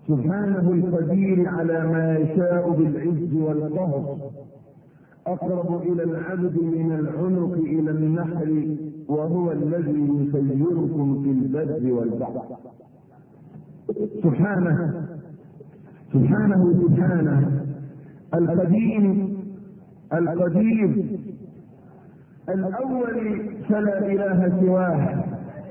سبحانه القدير على ما يشاء بالعز والقهر اقرب الى العبد من العنق الى النحر وهو الذي يسيركم في البر والبحر سبحانه سبحانه سبحانه القديم القدير الاول فلا اله سواه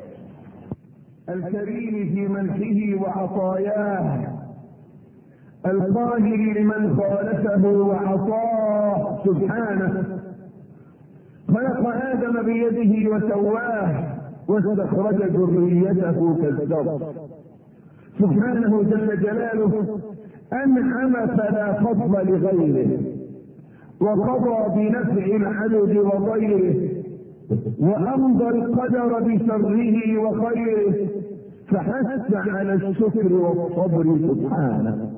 الكريم في منحه وعطاياه القاهر لمن خالفه وعصاه سبحانه خلق ادم بيده وسواه واستخرج ذريته كالزرع سبحانه جل جلاله انعم فلا فضل لغيره وقضى بنفع العدد وغيره وامضى القدر بشره وخيره فحث على الشكر والصبر سبحانه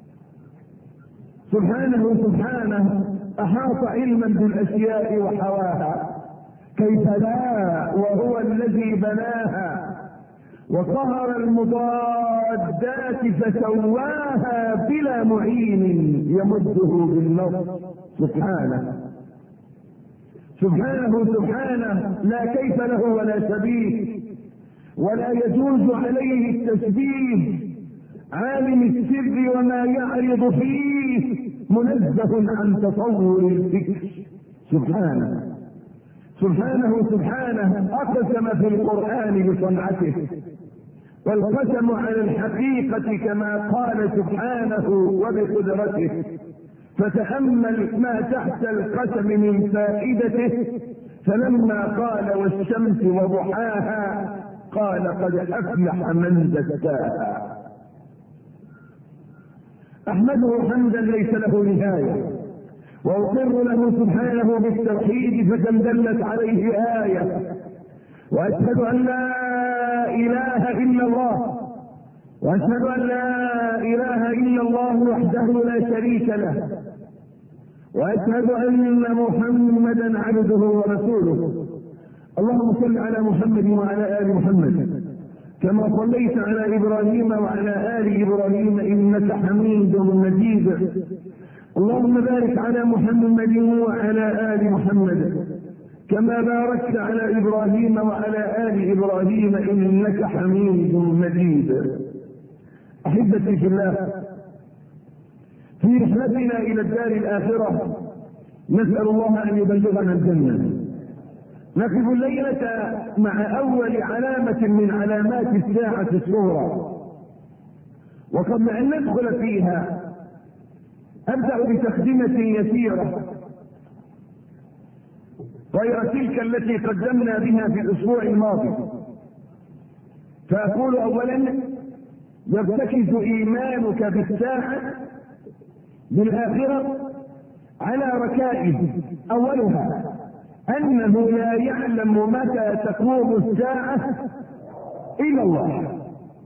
سبحانه سبحانه احاط علما بالاشياء وحواها كيف لا وهو الذي بناها وقهر المضادات فسواها بلا معين يمده بالنص سبحانه سبحانه سبحانه لا كيف له ولا شبيه ولا يجوز عليه التشبيه عالم السر وما يعرض فيه منزه عن تطور الفكر سبحانه سبحانه سبحانه اقسم في القران بصنعته والقسم على الحقيقه كما قال سبحانه وبقدرته فتامل ما تحت القسم من فائدته فلما قال والشمس وضحاها قال قد افلح من زكاها احمده حمدا ليس له نهايه واقر له سبحانه بالتوحيد فكم دلت عليه ايه واشهد ان لا اله الا الله واشهد ان لا اله الا الله وحده لا شريك له واشهد ان محمدا عبده ورسوله اللهم صل على محمد وعلى ال محمد كما صليت على ابراهيم وعلى ال ابراهيم انك حميد مجيد اللهم بارك على محمد وعلى ال محمد كما باركت على ابراهيم وعلى ال ابراهيم انك حميد مجيد احبتي في الله في رحلتنا الى الدار الاخره نسال الله ان يبلغنا الجنه نقف الليله مع اول علامه من علامات الساعه الصغرى وقبل ان ندخل فيها ابدا بتقدمه يسيره غير تلك التي قدمنا بها في الاسبوع الماضي فاقول اولا يرتكز ايمانك بالساعه بالاخره على ركائز اولها انه لا يعلم متى تقوم الساعه الا الله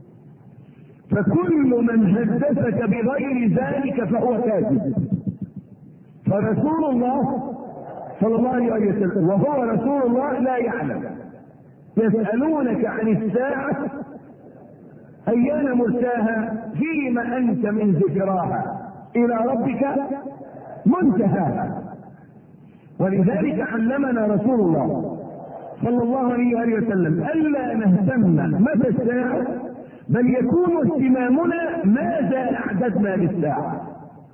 فكل من حدثك بغير ذلك فهو كاذب فرسول الله صلى الله عليه وسلم وهو رسول الله لا يعلم يسألونك عن الساعة أيان مرساها فيما أنت من ذكراها إلى ربك منتهاها ولذلك علمنا رسول الله صلى الله عليه وآله وسلم ألا نهتم متى الساعة بل يكون اهتمامنا ماذا أعددنا للساعة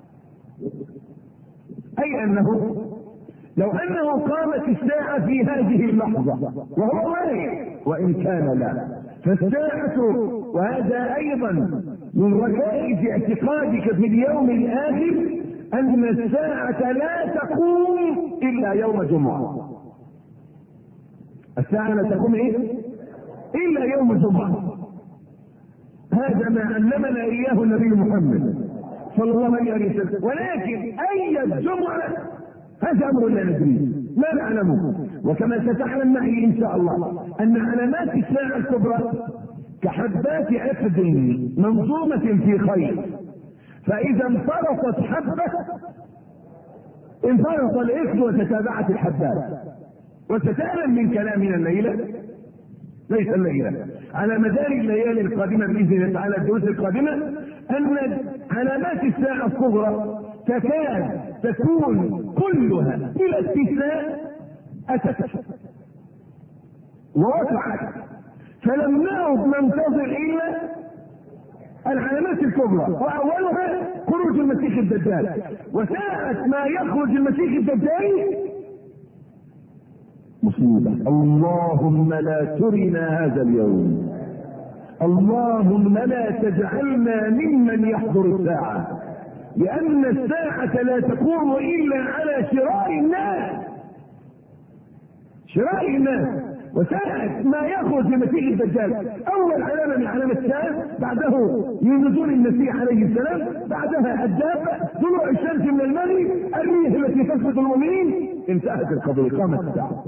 أي أنه لو انه قامت الساعة في هذه اللحظة وهو واقع وان كان لا فالساعة وهذا ايضا من ركائز اعتقادك في اليوم الاخر ان الساعة لا تقوم الا يوم جمعة الساعة لا تقوم ايه الا يوم جمعة هذا ما علمنا اياه النبي محمد صلى الله عليه وسلم ولكن اي الجمعة هذا امر لا ندريه لا نعلمه وكما ستعلم معي ان شاء الله ان علامات الساعه الكبرى كحبات عقد منظومه في خير فاذا انفرطت حبه انفرط العقد وتتابعت الحبات وستعلم من كلامنا الليله ليس الليله على مدار الليالي القادمه باذن الله تعالى الدروس القادمه ان علامات الساعه الصغرى تكاد تكون كلها بلا استثناء اتت ووقعت فلم نعد ننتظر الا العلامات الكبرى واولها خروج المسيح الدجال وساعة ما يخرج المسيح الدجال مصيبة اللهم لا ترنا هذا اليوم اللهم لا تجعلنا ممن يحضر الساعة لأن الساعة لا تقوم إلا على شرار الناس شرار الناس وساعة ما يخرج المسيح الدجال أول علامة من علامة الساعة بعده من نزول المسيح عليه السلام بعدها الدابة طلوع الشمس من المغرب الريح التي تسقط المؤمنين انتهت القضية قامت الساعة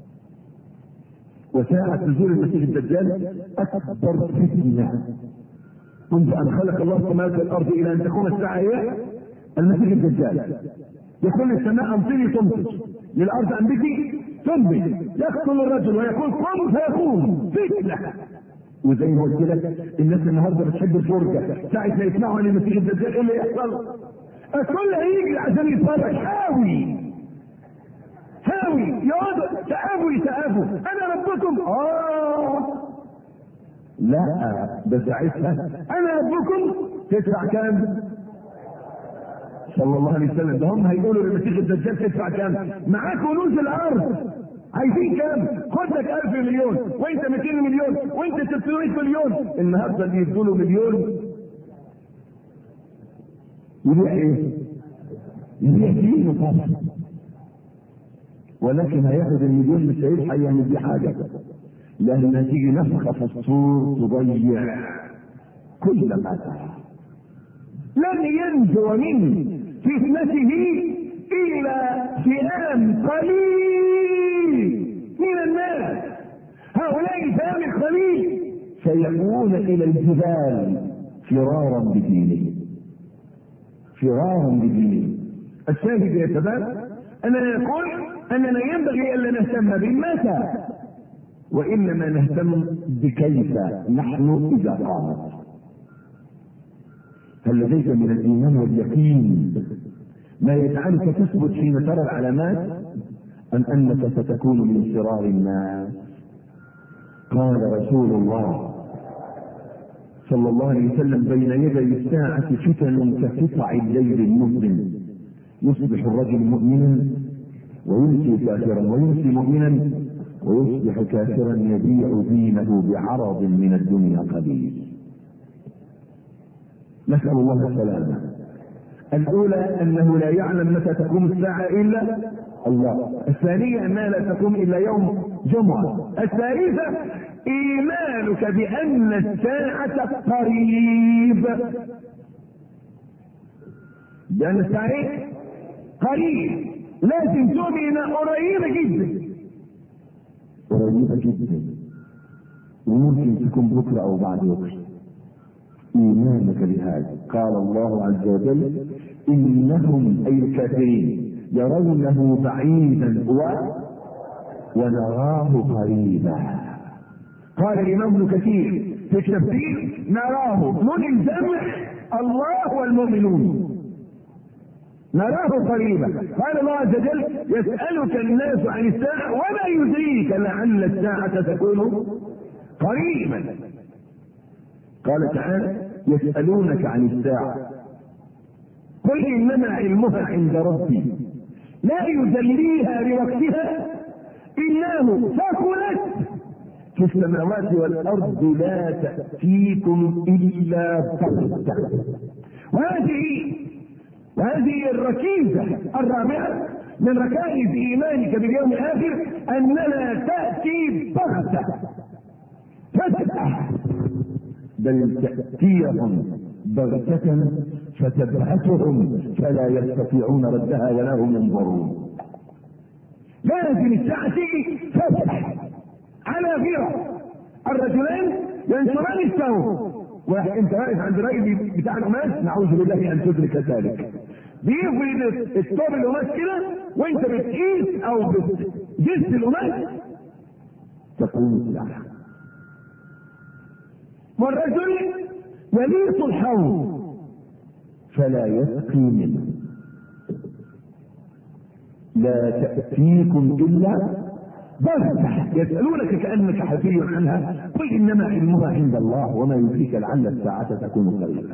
وساعة نزول المسيح الدجال أكبر فتنة منذ أن خلق الله السماوات والأرض إلى أن تكون الساعة هي المسيح الدجال يقول السماء أمطري تنتج للأرض أنبتي تنبت يقتل الرجل ويقول قم فيقوم فتنة وزي ما قلت لك الناس النهارده بتحب الفرجة ساعة ما يسمعوا عن المسيح الدجال ايه اللي يحصل؟ الكل هيجي عشان يتفرج حاوي هاوي يقعدوا تأبوا يتأبوا انا ربكم اه لا ده ساعتها انا ربكم تدفع كام صلى الله عليه وسلم ده هم هيقولوا للمسيح الدجال تدفع كام معاك كنوز الارض عايزين كام خد لك 1000 مليون وانت 200 مليون وانت 300 مليون النهارده اللي يدوا مليون يبيع ايه؟ يبيع دينه طبعا ولكن هياخد المليون مش هيلحق يعمل بيه حاجه لان هتيجي نفخه في الصور تضيع كل ما سعى لن ينجو من فتنته الا فئام قليل من الناس هؤلاء الفئام القليل سيأوون الى الجبال فرارا بدينهم فرارا بدينهم الشاهد يا شباب اننا نقول اننا ينبغي الا نهتم بمتى وانما نهتم بكيف نحن اذا قامت هل لديك من الايمان واليقين ما يجعلك تثبت حين ترى العلامات ام انك ستكون من شرار الناس قال رسول الله صلى الله عليه وسلم بين يدي الساعة فتن كقطع الليل المظلم يصبح الرجل مؤمنا ويمسي كافرا ويمسي مؤمنا ويصبح كافرا يبيع دينه بعرض من الدنيا قليل نسأل الله السلامة الأولى أنه لا يعلم متى تقوم الساعة إلا الله الثانية أنها لا تقوم إلا يوم جمعة الثالثة إيمانك بأن الساعة قريب لأن الساعة قريب لازم تؤمن انها قريبة جدا قريبة جدا وممكن تكون بكرة أو بعد بكرة إيمانك بهذا قال الله عز وجل إنهم أي الكافرين يرونه بعيدا و ونراه قريبا قال الإمام ابن كثير في التفسير نراه من الجمع الله والمؤمنون نراه قريبا قال الله عز وجل يسألك الناس عن الساعة وما يدريك لعل الساعة تكون قريبا قال تعالى يسألونك عن الساعة قل إنما علمها عند ربي لا يجليها لوقتها إلا هو ثقلت في السماوات والأرض لا تأتيكم إلا بغتة وهذه وهذه الركيزة الرابعة من ركائز إيمانك باليوم الآخر أننا تأتي بغتة فجأة بل تأتيهم بغتة فتبعثهم فلا يستطيعون ردها ولا هم ينظرون لازم الساعة تيجي فجأة على غيرة الرجلان ينشران الثوب واحد انت واقف عند الراجل بتاع القماش نعوذ بالله ان تدرك ذلك بيفرد الثوب القماش كده وانت بتقيس او بتجس القماش تقوم الساعة والرجل يليط الحوض فلا يسقي منه لا تأتيكم إلا بغتة يسألونك كأنك حفي عنها قل إنما علمها عند الله وما يدريك لعل الساعة تكون قريبة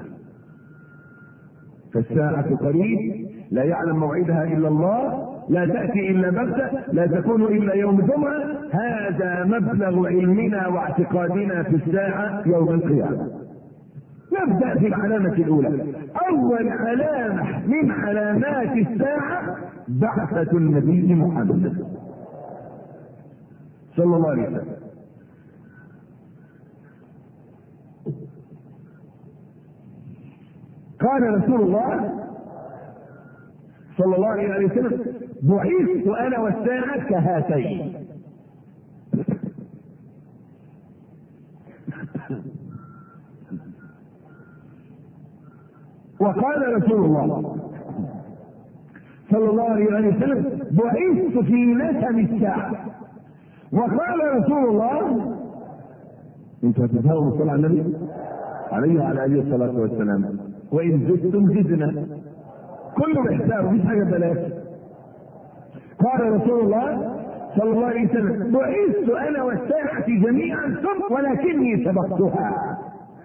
فالساعة قريب لا يعلم موعدها إلا الله لا تأتي إلا بغتة لا تكون إلا يوم جمعة هذا مبلغ علمنا واعتقادنا في الساعة يوم القيامة نبدأ في العلامة الأولى أول علامة من علامات الساعة بعثة النبي محمد صلى الله عليه وسلم قال رسول الله صلى الله عليه وسلم بعثت انا والساعه كهاتين وقال رسول الله صلى الله عليه وسلم بعثت في نسم الساعه وقال رسول الله انتوا هتفهموا الصلاه على النبي عليه وعلى اله الصلاه والسلام وان زدتم زدنا كله بحساب مفيش حاجه ببلاش قال رسول الله صلى الله عليه وسلم بعثت انا والساعه جميعا ثم ولكني سبقتها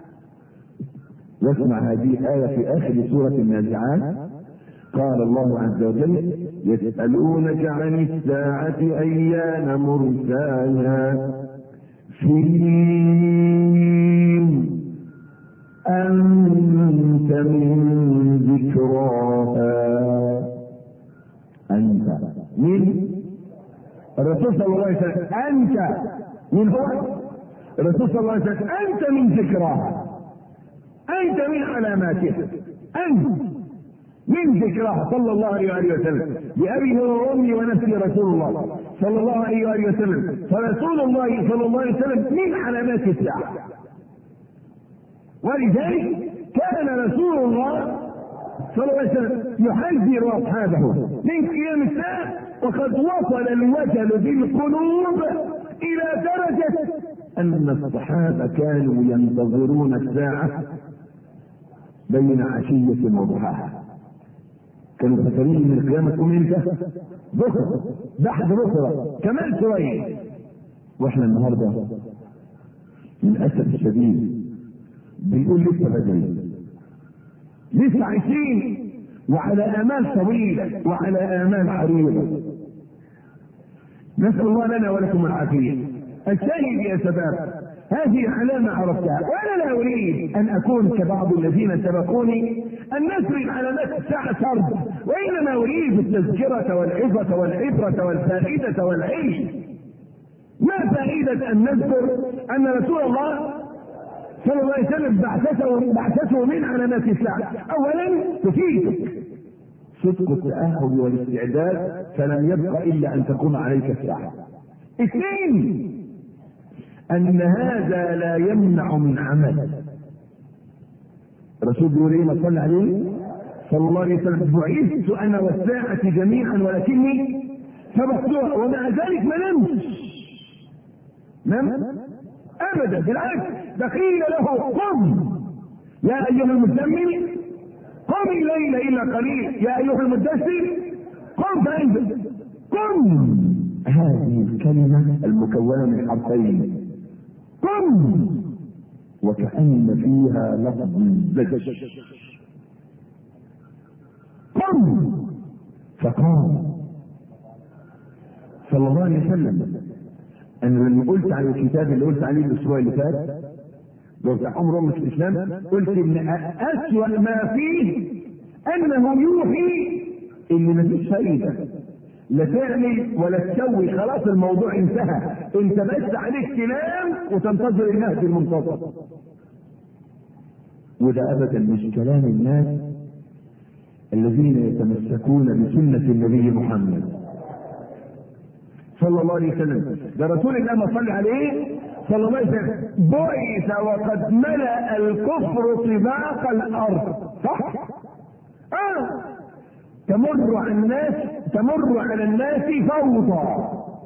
واسمع هذه الآية في آخر سورة النازعات قال الله عز وجل يسألونك عن الساعة أيان مرساها فيم أنت من ذكراها أنت من الرسول صلى الله عليه وسلم أنت من هو الرسول صلى الله عليه وسلم أنت من ذكراها أنت من علاماتها أنت من ذكرها صلى الله عليه وآله وسلم بأبي وأمي ونفسي رسول الله صلى الله عليه وآله وسلم فرسول الله صلى الله عليه وسلم من علامات الساعة ولذلك كان رسول الله صلى الله عليه وسلم يحذر أصحابه من قيام الساعة وقد وصل الوجل بالقلوب إلى درجة أن الصحابة كانوا ينتظرون الساعة بين عشية وضحاها كانوا فاكرين ان القيامة تقوم امتى؟ بكرة بعد بكرة كمان شوية واحنا النهارده للأسف الشديد بنقول لسه بدري لسه عايشين وعلى آمال طويلة وعلى آمال عريضة نسأل الله لنا ولكم العافية الشاهد يا شباب هذه علامة عرفتها وأنا لا أريد أن أكون كبعض الذين سبقوني أن نسرد علامات الساعة سرد وإنما أريد التذكرة والعظة والعبرة والفائدة والعلم ما فائدة أن نذكر أن رسول الله صلى الله عليه وسلم بعثته بعثته من علامات الساعة أولا تفيدك صدق التأهل والاستعداد فلم يبق إلا أن تقوم عليك الساعة اثنين ان هذا لا يمنع من عمل الرسول بيقول ايه ما صلى عليه صلى الله عليه وسلم بعثت انا والساعة جميعا ولكني سبقتها ومع ذلك ما نمت نم ابدا بالعكس ده قيل له قم يا ايها المزمل قم الليل الا قليل يا ايها المدثر قم فانزل قم هذه الكلمة المكونة من حرفين قم وكأن فيها لفظ الزجر قم فقام صلى الله عليه وسلم انا لما قلت عن الكتاب اللي قلت عليه الاسبوع اللي فات لو بتاع عمر مش الاسلام قلت ان اسوأ ما فيه انه يوحي ان مفيش فايده لا تعمل ولا تسوي خلاص الموضوع انتهى انت بس عليك تنام وتنتظر المهدي المنتظر وده ابدا مش كلام الناس الذين يتمسكون بسنة النبي محمد صلى الله عليه وسلم ده رسول الله ما صلى عليه صلى الله عليه وسلم بعث وقد ملأ الكفر طباق الأرض صح؟ آه تمر على الناس تمر على الناس فوضى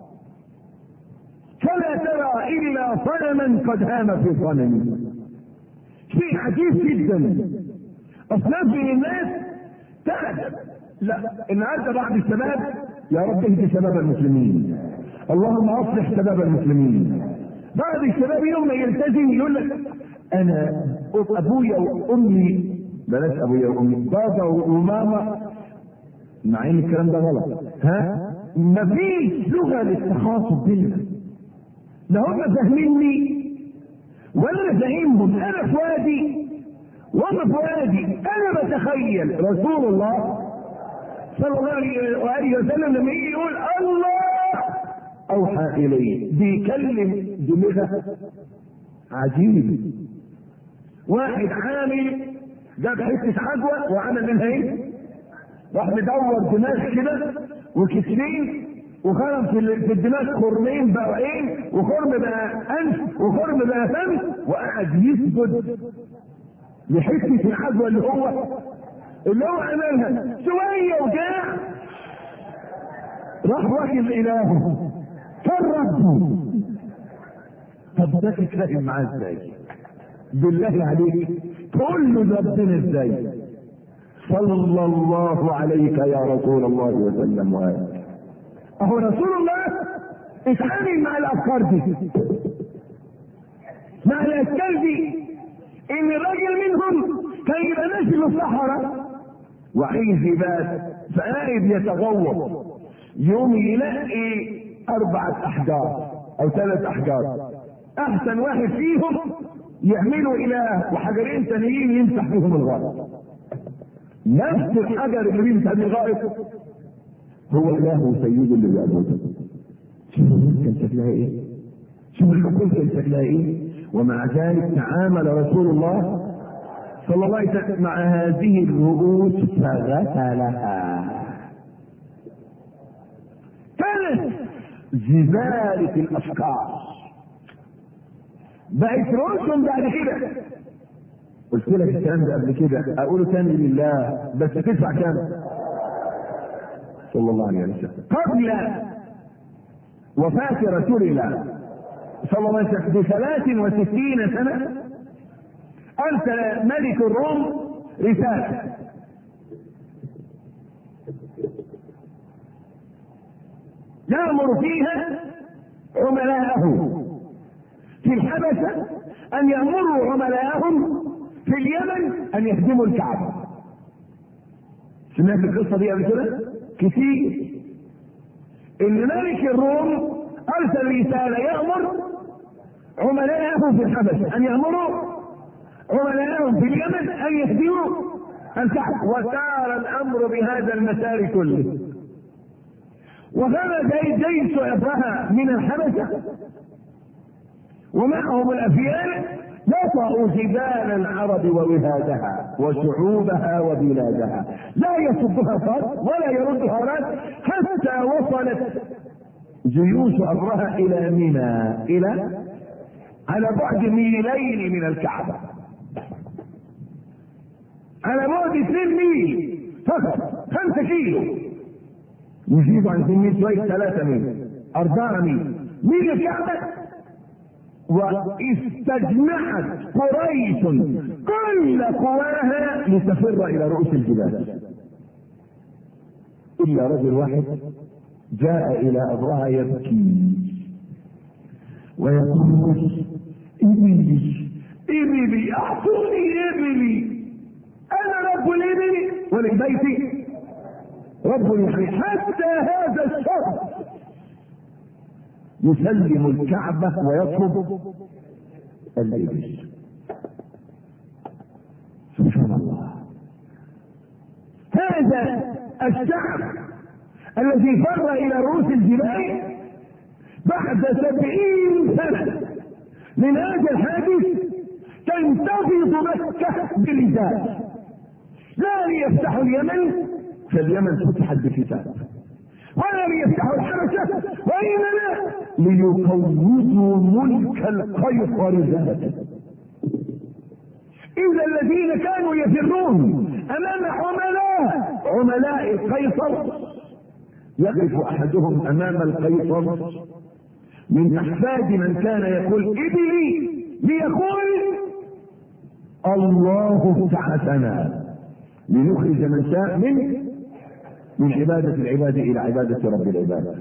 فلا ترى الا صنما قد هام في صنم شيء عجيب جدا اصناف من الناس تعجب لا النهارده بعض الشباب يا رب اهدي شباب المسلمين اللهم اصلح شباب المسلمين بعض الشباب يوم ما يلتزم يقول لك انا ابويا وامي بلاش ابويا وامي بابا وماما مع ان الكلام ده غلط ها مفيش لغه للتخاطب بيننا لا هم فاهميني ولا انا فاهمهم انا في وادي وهم في وادي انا بتخيل رسول الله صلى الله عليه وسلم لما يجي يقول الله اوحى اليه بيكلم دماغه عجيب واحد عامل جاب حته عجوه وعمل منها ايه؟ راح مدور دماغ كده وكتفين وخرم في الدماغ خرمين بقى عين وخرم بقى انف وخرم بقى فم وقعد يسجد لحته العجوه اللي هو اللي هو عملها شويه وجاع راح واكل الهه فربه طب ده تتفاهم معاه ازاي؟ بالله عليك تقول له ربنا ازاي؟ صلى الله عليك يا رسول الله وسلم وآله اهو رسول الله اتعامل مع الافكار دي مع الاشكال دي ان الراجل منهم كان يبقى ماشي في الصحراء وعايز يبات فقاعد يتغوط يوم يلاقي أربعة أحجار أو ثلاث أحجار أحسن واحد فيهم يعملوا إله وحجرين تانيين يمسح بهم الغائط نفس الحجر اللي بيمسح بيه الغائط هو إله وسيد اللي بيعبده شوف كان شكلها إيه؟ شوف الحكم كان شكلها إيه؟ ومع ذلك تعامل رسول الله صلى الله عليه وسلم مع هذه الرؤوس فغسلها كانت زبالة الأفكار بقت رؤوسهم بعد كده قلت لك الكلام ده قبل كده اقوله تاني لله بس تدفع كام؟ صلى الله عليه وسلم قبل وفاة رسول الله صلى الله عليه وسلم بثلاث وستين سنة أرسل ملك الروم رسالة يأمر فيها عملاءه في الحبشة أن يأمروا عملاءهم في اليمن أن يهدموا الكعبة سمعت القصة دي قبل كده؟ كتير إن ملك الروم أرسل رسالة يأمر عملاءه في الحبشة أن يأمروا عملاءهم في اليمن أن يهدموا الكعبة وسار الأمر بهذا المسار كله وخرج جيش أبرهة من الحبشة ومعهم الأفيال نطأوا جبال العرب ووهادها وشعوبها وبلادها لا يصدها فرد ولا يردها رد حتى وصلت جيوش أبرهة إلى منى إلى على بعد ميلين من الكعبة على بعد اثنين ميل فقط خمسة كيلو يزيد عن اثنين شوية ثلاثة ميل أربعة ميل ميل الكعبة واستجمعت قريش كل قواها لتفر الى رؤوس الجبال الا رجل واحد جاء الى ابرهة يبكي ويقول ابلي ابلي اعطوني ابلي انا رب الابل ولبيتي رب يحيي حتى هذا الشخص يسلم الكعبة ويطلب الإبل سبحان الله هذا الشعب الذي فر إلى رؤوس الجبال بعد سبعين سنة من هذا الحادث تنتفض مكة برجال لا ليفتحوا اليمن فاليمن فتحت بكتاب ولا ليفتحوا الحبشة وإنما ليقوضوا ملك القيصر ذاته إذا الذين كانوا يفرون أمام عملاء عملاء القيصر يقف أحدهم أمام القيصر من أحفاد من كان يقول إبلي ليقول الله ابتعثنا لنخرج من شاء من من عبادة العباد إلى عبادة رب العباد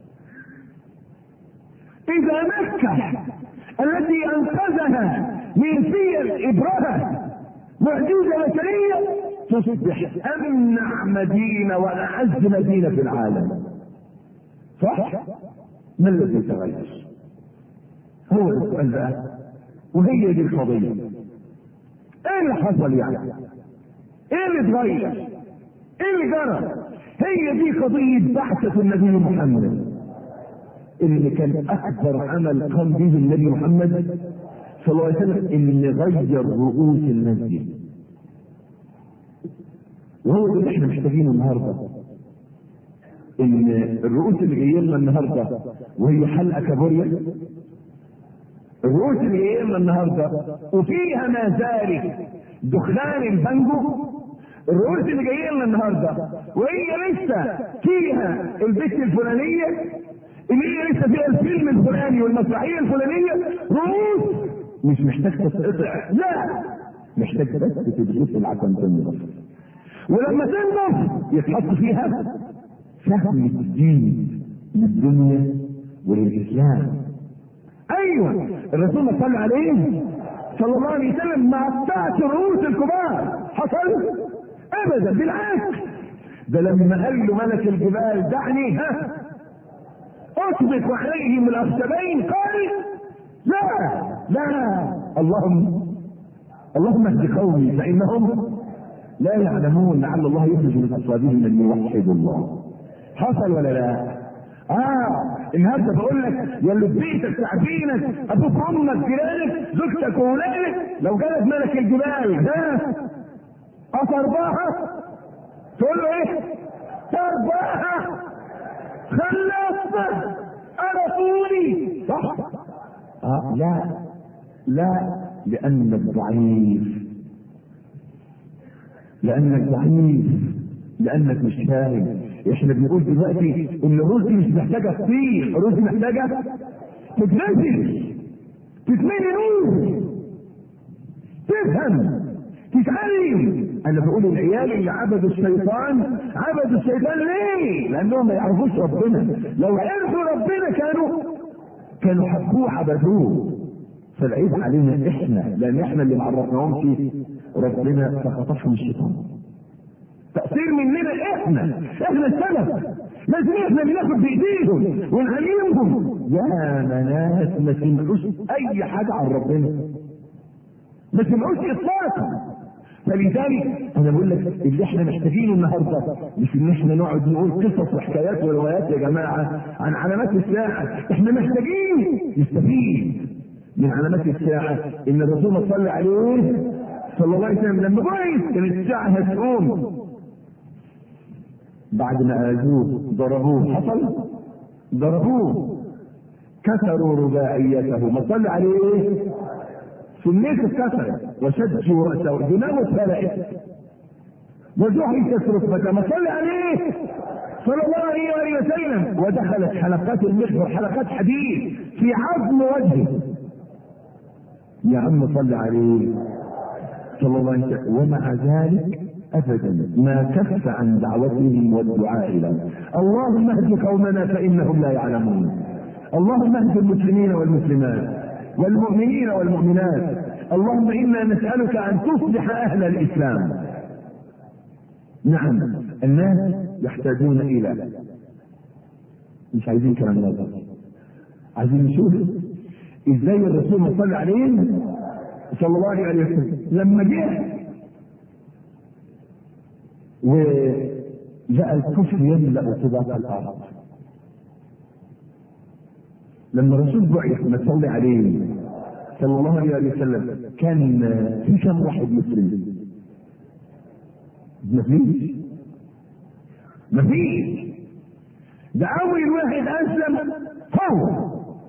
إذا مكة التي أنقذها من سير إبرهة معجزة بشرية تصبح أمنع مدينة وأعز مدينة في العالم صح؟ ما الذي تغير؟ هو السؤال بقى وهي دي القضية ايه اللي حصل يعني؟ ايه اللي اتغير؟ ايه اللي جرى؟ هي دي قضية بعثة النبي محمد اللي كان أكبر عمل قام به النبي محمد صلى الله عليه وسلم اللي غير رؤوس الناس دي وهو ده اللي احنا محتاجينه النهارده ان الرؤوس اللي جايه لنا النهارده وهي حلقه كابوريا الرؤوس اللي جايه لنا النهارده وفيها ما زال دخان البنجو الرؤوس اللي جايه لنا النهارده وهي لسه فيها البت الفلانيه اللي هي لسه فيها الفيلم الفلاني والمسرحيه الفلانيه رؤوس مش محتاج تتقطع لا محتاج بس تتغسل عشان تنضف ولما تنضف يتحط فيها فهم الدين للدنيا وللاسلام ايوه الرسول صلى عليه صلى الله عليه وسلم ما قطعش رؤوس الكبار حصل ابدا بالعكس ده لما قال له ملك الجبال دعني ها اطبق عليهم الاخشبين قال لا لا اللهم اللهم اهد قومي فانهم لا يعلمون لعل الله يخرج من اصلابهم من يوحد الله حصل ولا لا؟ اه النهارده بقول لك يا اللي في بيتك تعبينك ابوك امك جيرانك زوجتك واولادك لو جالك ملك الجبال ده أترباها تقول له ايه؟ ترباها خلصت انا طولي صح؟ آه لا لا لأنك ضعيف لأنك ضعيف لأنك مش فاهم احنا بنقول دلوقتي ان الرز مش محتاجة تطير الرز محتاجة تتنزل تتملي نور تفهم تتعلم انا بقول العيال اللي عبدوا الشيطان عبدوا الشيطان ليه؟ لانهم ما يعرفوش ربنا لو عرفوا ربنا كانوا كانوا حبوه عبدوه فالعيب علينا احنا لان احنا اللي ما عرفناهمش ربنا فخطفهم الشيطان تقصير مننا احنا احنا السبب لازم احنا اللي ناخد بايديهم ونعلمهم يا ناس ما سمعوش اي حاجه عن ربنا ما سمعوش اطلاقا فلذلك انا بقول لك اللي احنا محتاجينه النهارده مش ان احنا نقعد نقول قصص وحكايات وروايات يا جماعه عن علامات الساعه احنا محتاجين نستفيد من علامات الساعه ان الرسول صلى عليه صلى الله عليه وسلم لما بعث كانت الساعه هتقوم بعد ما اذوه ضربوه حصل ضربوه كسروا رباعيته ما صلى عليه سميت اتكسرت وشجوا راسه دماغه اتفلقت وجحي كسرت فكما صلى عليه صلى الله عليه واله وسلم ودخلت حلقات المحور حلقات حديد في عظم وجهه يا عم صل عليه صلى الله عليه وسلم ومع ذلك ابدا ما كف عن دعوتهم والدعاء له اللهم اهد قومنا فانهم لا يعلمون اللهم اهد المسلمين والمسلمات والمؤمنين والمؤمنات اللهم انا نسالك ان تصلح اهل الاسلام نعم الناس يحتاجون الى مش عايزين كلام نظر عايزين نشوف ازاي الرسول صلى عليه صلى الله عليه وسلم لما جه وجاء الكفر يملا طباق الارض لما الرسول بعث ما صلى عليه صلى الله عليه وسلم كان في كم واحد مسلم؟ مفيش مفيش ده أول واحد أسلم هو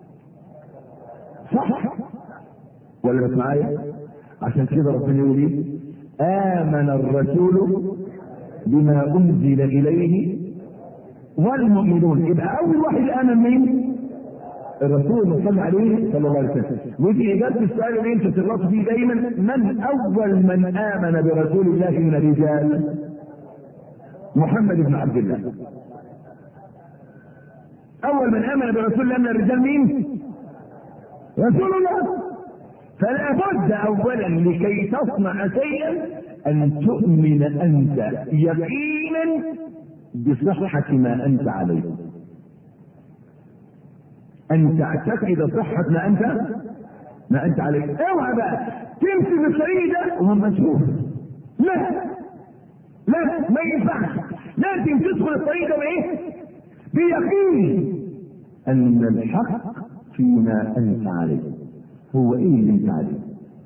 صح ولا مش معايا؟ عشان كده ربنا يقول ايه؟ آمن الرسول بما أنزل إليه والمؤمنون يبقى أول واحد آمن مين؟ الرسول صلى عليه صلى الله عليه وسلم ودي اجابه السؤال اللي انت بتغلطوا فيه دايما من اول من امن برسول الله من الرجال؟ محمد بن عبد الله اول من امن برسول الله من الرجال مين؟ رسول الله فلا بد اولا لكي تصنع شيئا ان تؤمن انت يقينا بصحه ما انت عليه ان تعتقد صحة ما انت ما انت عليه اوعى بقى تمشي في الطريق ده وهم نشوف لا لا ما ينفعش لازم تدخل الطريق ده بايه بيقين ان الحق فيما انت عليه هو ايه اللي انت عليه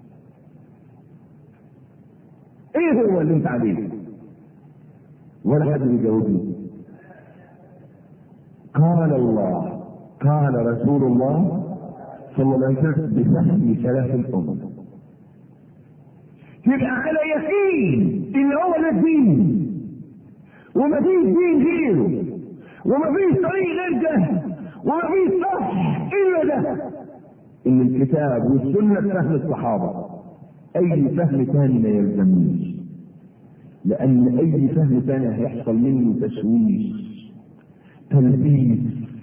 ايه هو اللي انت عليه ولا حد يجاوبني قال الله قال رسول الله صلى الله عليه وسلم بفهم سلف الأمم يبقى على يقين ان هو ده الدين وما فيش دين غيره وما فيش طريق غير ده وما فيش صح الا ده ان الكتاب والسنه فهم الصحابه اي فهم ثاني ما يلزمنيش لان اي فهم ثاني هيحصل منه تشويش تلبيس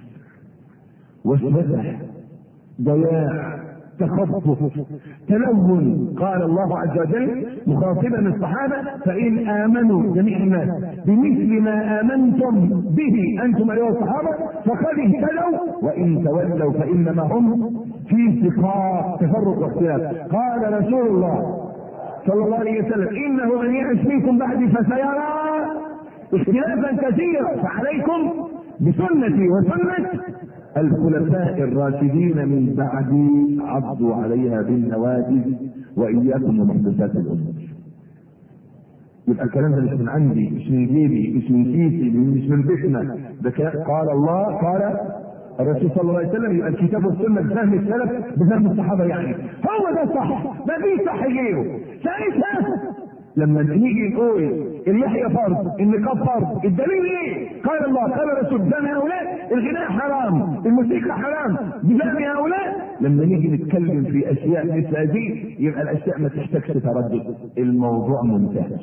وسوسه ضياع تخفف تلون قال الله عز وجل مخاطبا الصحابه فان امنوا جميع الناس بمثل ما امنتم به انتم ايها الصحابه فقد اهتدوا وان تولوا فانما هم في شقاق تفرق واختلاف قال رسول الله صلى الله عليه وسلم انه من يعش منكم بعدي فسيرى اختلافا كثيرا فعليكم بسنتي وسنه الخلفاء الراشدين من بعدي عضوا عليها بالنواجذ واياكم ومحدثات الامور. يبقى الكلام ده مش من عندي مش من جيبي مش من كيسي مش من بيتنا ده قال الله قال الرسول صلى الله عليه وسلم يبقى الكتاب والسنه بفهم السلف بفهم الصحابه يعني هو ده الصح ما فيش صح غيره ساعتها لما نيجي نقول اللحية فرض النقاب فرض الدليل ايه قال الله قال الرسول بزعم هؤلاء الغناء حرام الموسيقى حرام بزعم هؤلاء لما نيجي نتكلم في اشياء مثل هذه يبقى الاشياء ما تحتاجش تردد الموضوع منتهي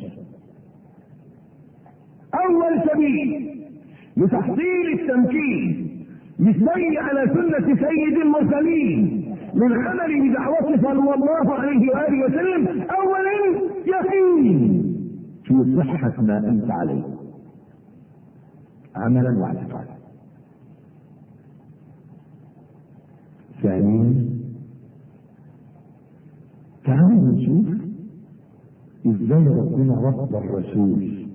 اول سبيل لتحصيل التمكين للسير على سنة سيد المرسلين للعمل بدعوته صلى الله عليه واله وسلم اولا يقين في صحة ما انت عليه عملا واعتقادا ثانيا تعالوا نشوف ازاي ربنا رب الرسول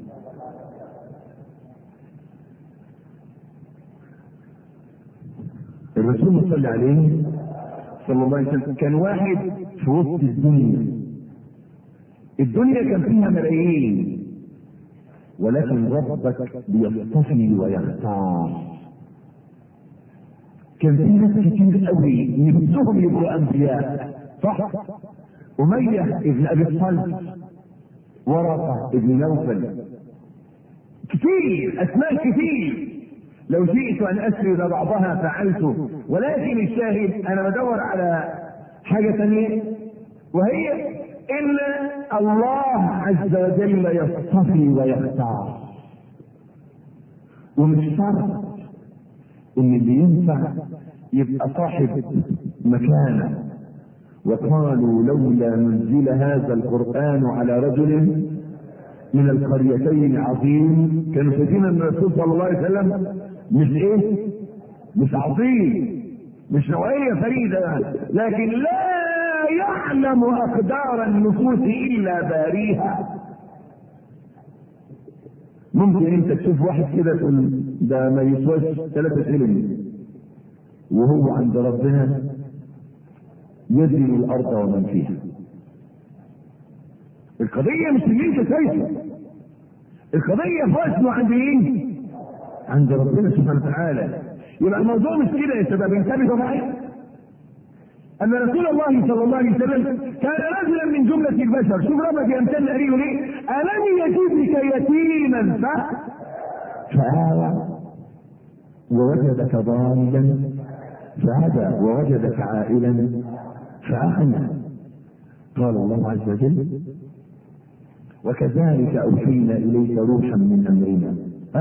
الرسول صلى الله عليه صلى الله عليه وسلم كان واحد في وسط الدنيا الدنيا كان فيها ملايين ولكن ربك بيصطفي ويختار كان في ناس كتير قوي نفسهم يبقوا انبياء صح أمية ابن أبي الصلب ورقة ابن نوفل كثير أسماء كثير لو جئت أن أسرد بعضها فعلته ولكن الشاهد أنا بدور على حاجة ثانية وهي إن الله عز وجل يصطفي ويختار ومش شرط إن اللي ينفع يبقى صاحب مكانه وقالوا لولا نزل هذا القرآن على رجل من القريتين عظيم كانوا شايفين ان الرسول صلى الله عليه وسلم مش ايه؟ مش عظيم مش نوعية فريدة لكن لا يعلم أقدار النفوس إلا باريها ممكن انت تشوف واحد كده تقول ده ما يسواش ثلاثة سلم وهو عند ربنا يدري الارض ومن فيها القضية مش اللي انت شايفه القضية فاسمه عند مين؟ عند ربنا سبحانه وتعالى يبقى الموضوع مش كده يا شباب انتبهوا معي أن رسول الله صلى الله عليه وسلم كان رجلا من جملة البشر شوف ربك يمتن عليه ليه؟ ألم يجدك يتيما ف فآوى ووجدك ضالا فهدى ووجدك عائلا فأغنى قال الله عز وجل وكذلك أوحينا إليك روحا من أمرنا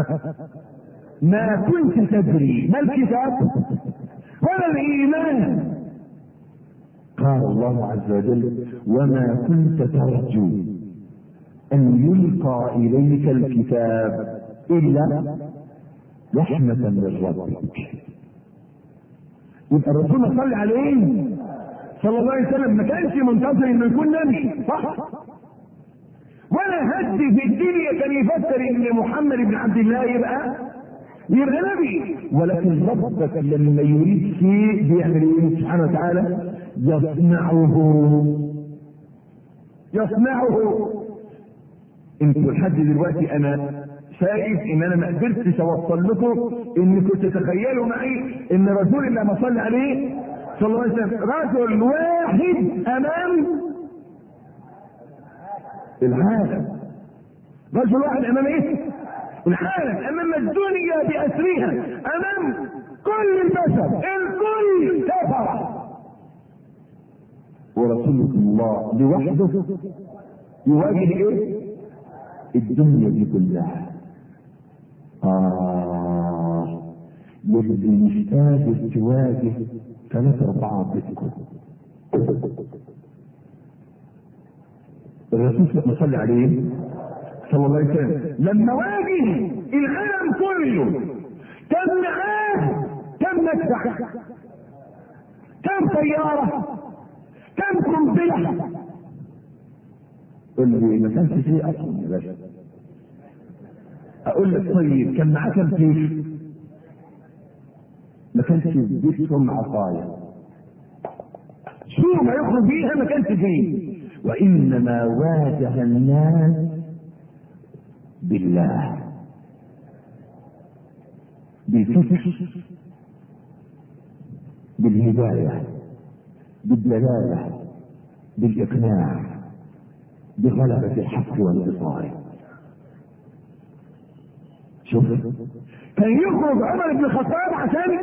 ما كنت تدري ما الكتاب ولا الإيمان قال الله عز وجل وما كنت ترجو أن يلقى إليك الكتاب إلا رحمة من ربك يبقى الرسول صلى عليه صلى الله عليه وسلم ما كانش منتظر انه يكون نبي صح ولا هد في الدنيا كان يفكر ان محمد بن عبد الله يبقى يبقى نبي ولكن ربك لما يريد شيء بيعمل ايه سبحانه وتعالى يصنعه يصنعه انتوا لحد دلوقتي انا شايف ان انا ما قدرتش اوصل لكم انكم تتخيلوا معي ان رسول الله ما صلى عليه صلى الله عليه وسلم رجل واحد امام العالم رجل واحد امام ايه؟ العالم امام الدنيا باسرها امام كل البشر الكل كفر ورسول الله لوحده يواجه ايه؟ الدنيا دي كلها آه يلي مش قادر تواجه ثلاثة أربعة بيتكم الرسول صلى الله عليه عليه صلى الله عليه وسلم لما واجه العالم كله كم معاه كم مدفع كم طيارة كم قنبلة قل لي ما كانش فيه أصلا يا باشا اقول لك طيب كان معاه كم جيش؟ ما كانش في بيتهم عصايا شو ما يخرج بيها ما كانش فيه وانما واجه الناس بالله بالفتح بالهدايه بالدلاله بالاقناع بغلبه الحق وانتصاره شوف كان يخرج عمر بن الخطاب عشان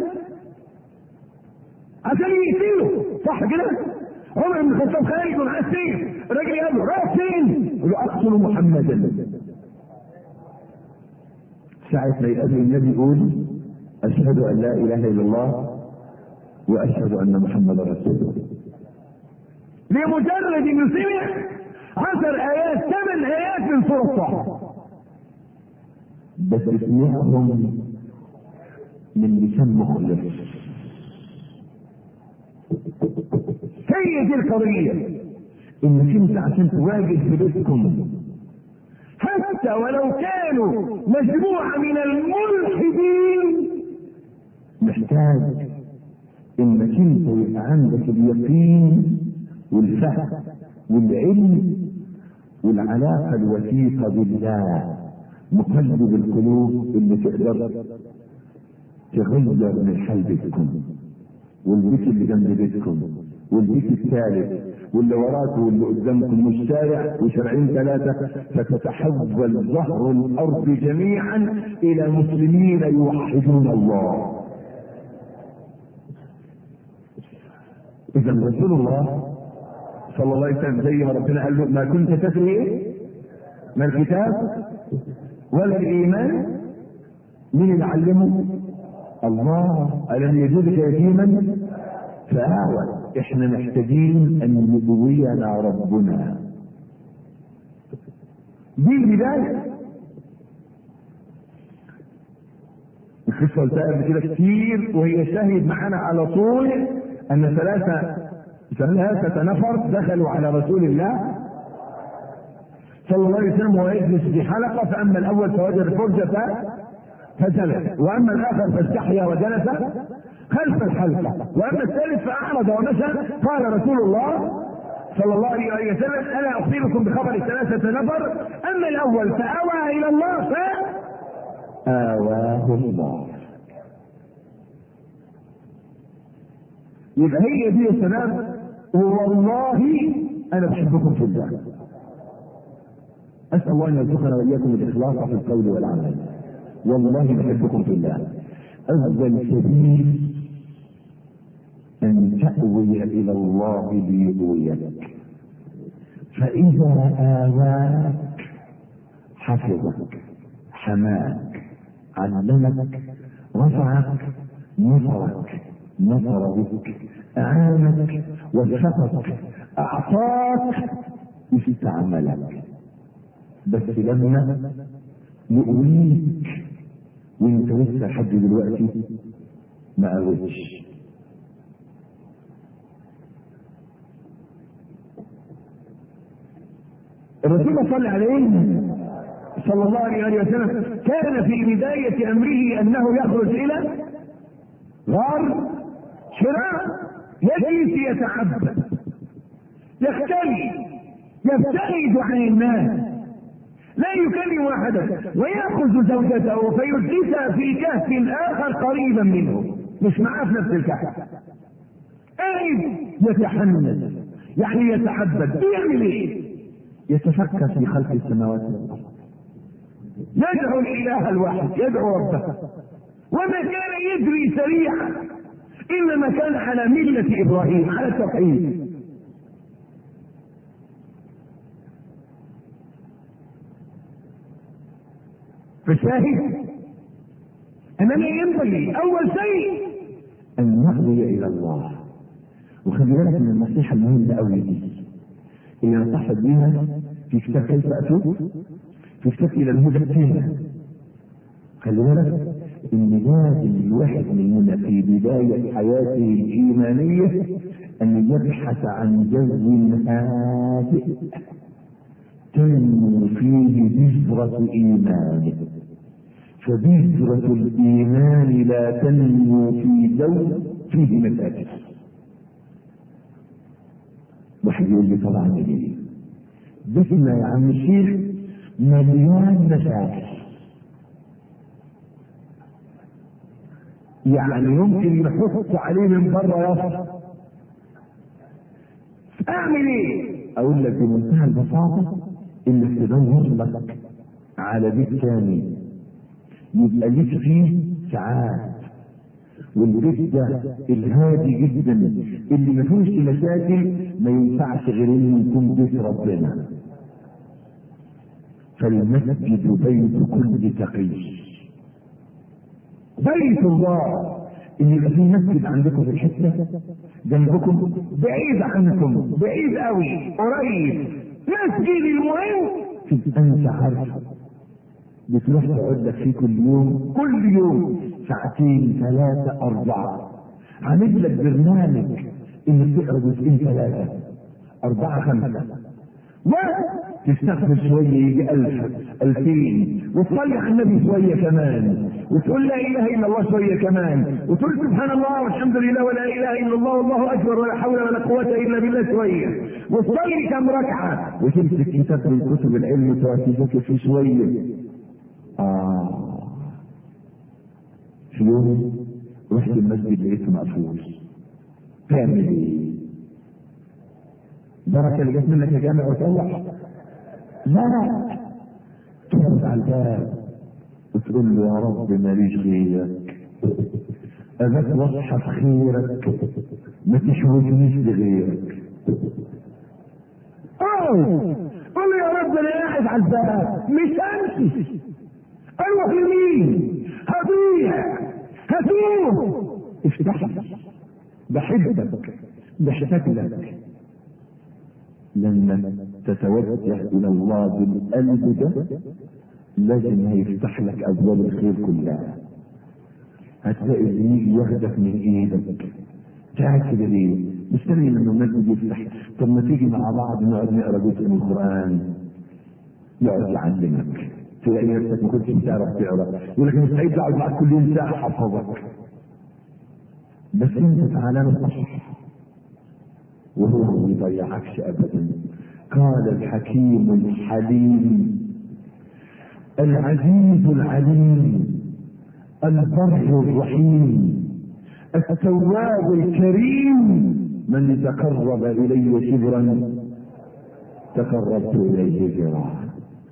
عشان يقتله صح كده؟ عمر بن الخطاب خارج ومعاه السيف الراجل قال له رايح فين؟ يقول له اقتل محمدا ساعة ما يقابل النبي يقول أشهد أن لا إله إلا الله وأشهد أن محمدا رسول الله لمجرد انه سمع عشر آيات ثمان آيات من سورة طه بس سمعهم من لسان مخلص هي دي القضية انك انت عشان تواجه في بيتكم حتى ولو كانوا مجموعة من الملحدين محتاج انك انت يبقى عندك اليقين والفهم والعلم والعلاقة الوثيقة بالله مقلب القلوب اللي تقدر تغير من حال بيتكم والبيت اللي جنب بيتكم والبيت الثالث واللي وراكم واللي قدامكم مش شارع وشارعين ثلاثة فتتحول ظهر الأرض جميعا إلى مسلمين يوحدون الله. إذا رسول الله صلى الله عليه وسلم زي ما ربنا قال له ما كنت تدري إيه؟ ما الكتاب ولا الإيمان مين اللي علمه؟ الله ألم يجدك يتيما فآوى احنا محتاجين ان يبوينا ربنا دي البداية القصة قلتها قبل كده كتير وهي شاهد معانا على طول ان ثلاثة ثلاثة نفر دخلوا على رسول الله صلى الله عليه وسلم وهو يجلس في حلقة فأما الأول فوجد فرجة فجلس وأما الآخر فاستحيا وجلس خلف الحلقة وأما الثالث فأعرض ومشى قال رسول الله صلى الله عليه وسلم ألا أخبركم بخبر ثلاثة نفر أما الأول فأوى إلى الله ف آواه الله يبقى هي دي يا شباب والله أنا بحبكم في الله أسأل الله أن يرزقنا وإياكم الإخلاص في القول والعمل والله بحبكم في الله أفضل سبيل أن تأوي إلى الله ليؤويك فإذا آواك حفظك حماك علمك رفعك نصرك نصر بك أعانك وفقك أعطاك استعملك بس لما يؤويك وانت لسه لحد دلوقتي ما قوتش الرسول صلى عليه صلى الله عليه وسلم كان في بداية أمره أنه يخرج إلى غار شراء يجلس يتعبد يختلي يبتعد عن الناس لا يكلم احدا وياخذ زوجته فيجلسها في كهف اخر قريبا منه مش معاه في نفس الكهف قاعد يتحنن يعني يتعبد بيعمل ايه؟ يتفكر في خلق السماوات والارض يدعو الاله الواحد يدعو ربه وما كان يجري سريعا انما كان على مله ابراهيم على التوحيد فالشاهد اننا ينبغي اول شيء ان نهدي الى الله وخلي بالك من النصيحه المهمه قوي دي اللي نصحت بيها في كتاب كيف اتوب في كتاب الى الهدى التاني خلي بالك ان لازم الواحد مننا في بدايه حياته الايمانيه ان يبحث عن جو هادئ تنمو فيه بذرة إيمانه فبذرة الإيمان لا تنمو في جو فيه مشاكل واحد يقول لي طبعا ايه بيتنا يا عم الشيخ مليان مشاكل يعني يمكن يحط عليه من بره يصل اعمل ايه اقول لك بمنتهى البساطه انك تدور لك على بيت كامل يبقى ليك فيه ساعات والبيت ده الهادي جدا اللي ما فيهوش مشاكل ما ينفعش غير انه يكون بيت ربنا فالمسجد بيت كل تقي بيت الله ان يبقى في مسجد عندكم في الحته جنبكم بعيد عنكم بعيد قوي قريب مسجد المهم تبقى انت عارف بتروح تقعد لك فيه كل يوم كل يوم ساعتين ثلاثة أربعة عامل لك برنامج إنك تقرا جزئين ثلاثة أربعة خمسة وتستغفر شوية يجي ألف ألفين وتصلي على النبي شوية كمان وتقول لا إله إلا الله شوية كمان وتقول سبحان الله والحمد لله ولا إله إلا الله والله أكبر ولا حول ولا قوة إلا بالله شوية وتصلي كم ركعة وتمسك كتاب من كتب العلم وتقعد تذاكر فيه شوية آه في يوم رحت المسجد لقيته مقفول تعمل ايه؟ بركه اللي جت منك يا جامع وتروح لا تقعد على الباب وتقول له يا رب ماليش غيرك اباك واصحى في خيرك ما تشوفنيش لغيرك اوه قول له يا رب انا قاعد على الباب مش امشي اروح لمين هضيع هتوه افتح لي بحبك بحتاج لك لما تتوجه الى الله بالقلب ده لازم هيفتح لك ابواب الخير كلها هتلاقي اللي يجي ياخدك من ايدك قاعد كده ليه؟ مستني لما المسجد يفتح طب ما تيجي مع بعض نقعد نقرا جزء من القران يقعد يعلمك تلاقي نفسك ما كنتش بتعرف تقرا يقول لك انا سعيد اقعد معاك كل يوم ساعه احفظك بس انت تعالى له صح وهو ما يضيعكش ابدا قال الحكيم الحليم العزيز العليم البر الرحيم التواب الكريم من تقرب الي شبرا تقربت اليه ذراعا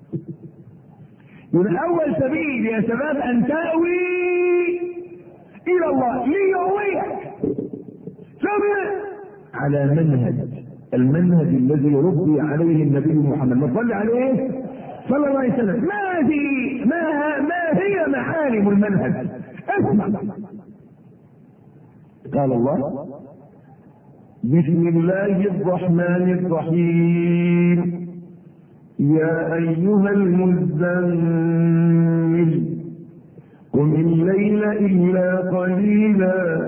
يبقى اول سبيل يا شباب ان تاوي الى الله ليقويك مجتمع على منهج المنهج الذي ربي عليه النبي محمد ما صلى عليه صلى الله عليه وسلم ما هي ما, ما هي معالم المنهج اسمع قال الله بسم الله الرحمن الرحيم يا أيها المزمل قم الليل إلا قليلا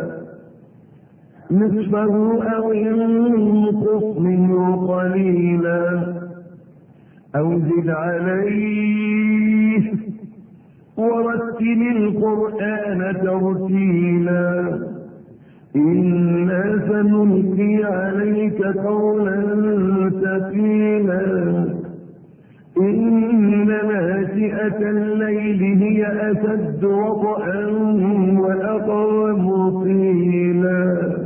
نصفه أو انقص منه قليلا أو زد عليه ورتل القرآن ترتيلا إنا سنلقي عليك قولا ثقيلا إن ناشئة الليل هي أشد وطئا وأقوم قيلا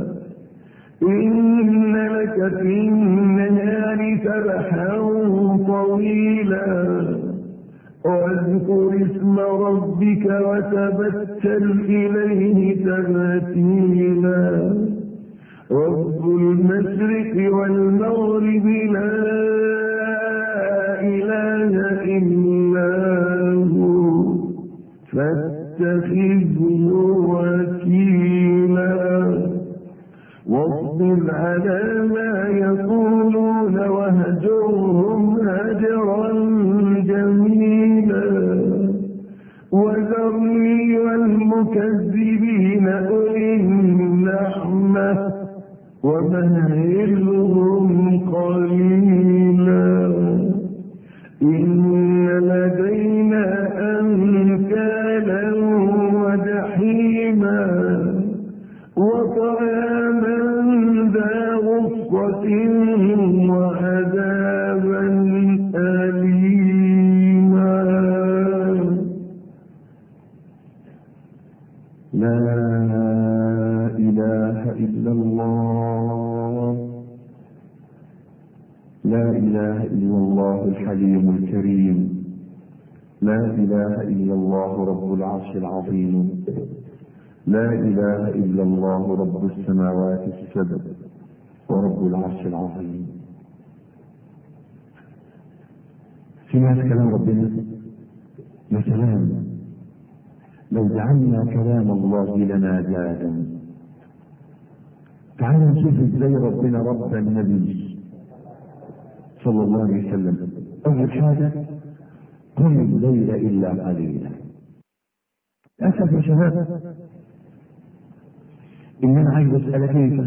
إن لك في النهار سبحا طويلا واذكر اسم ربك وتبتل إليه تبتيلا رب المشرق والمغرب لا إله إلا هو فاتخذه وكيلا واصبر على ما يقولون واهجرهم هجرا جميلا وذرني والمكذبين أولي النعمة ومهلهم قليلا إن لدينا أنكالا وجحيما وطعاما ذا غصة وعذابا أليما لا إله إلا الله لا إله إلا الله الحليم الكريم لا إله إلا الله رب العرش العظيم لا إله إلا الله رب السماوات السبع ورب العرش العظيم سمعت كلام ربنا يا سلام لو جعلنا كلام الله لنا زادا تعالوا نشوف ازاي ربنا رب النبي صلى الله عليه وسلم اول حاجه قم الليل الا قليلا اسف يا شباب ان انا عايز اسالك انت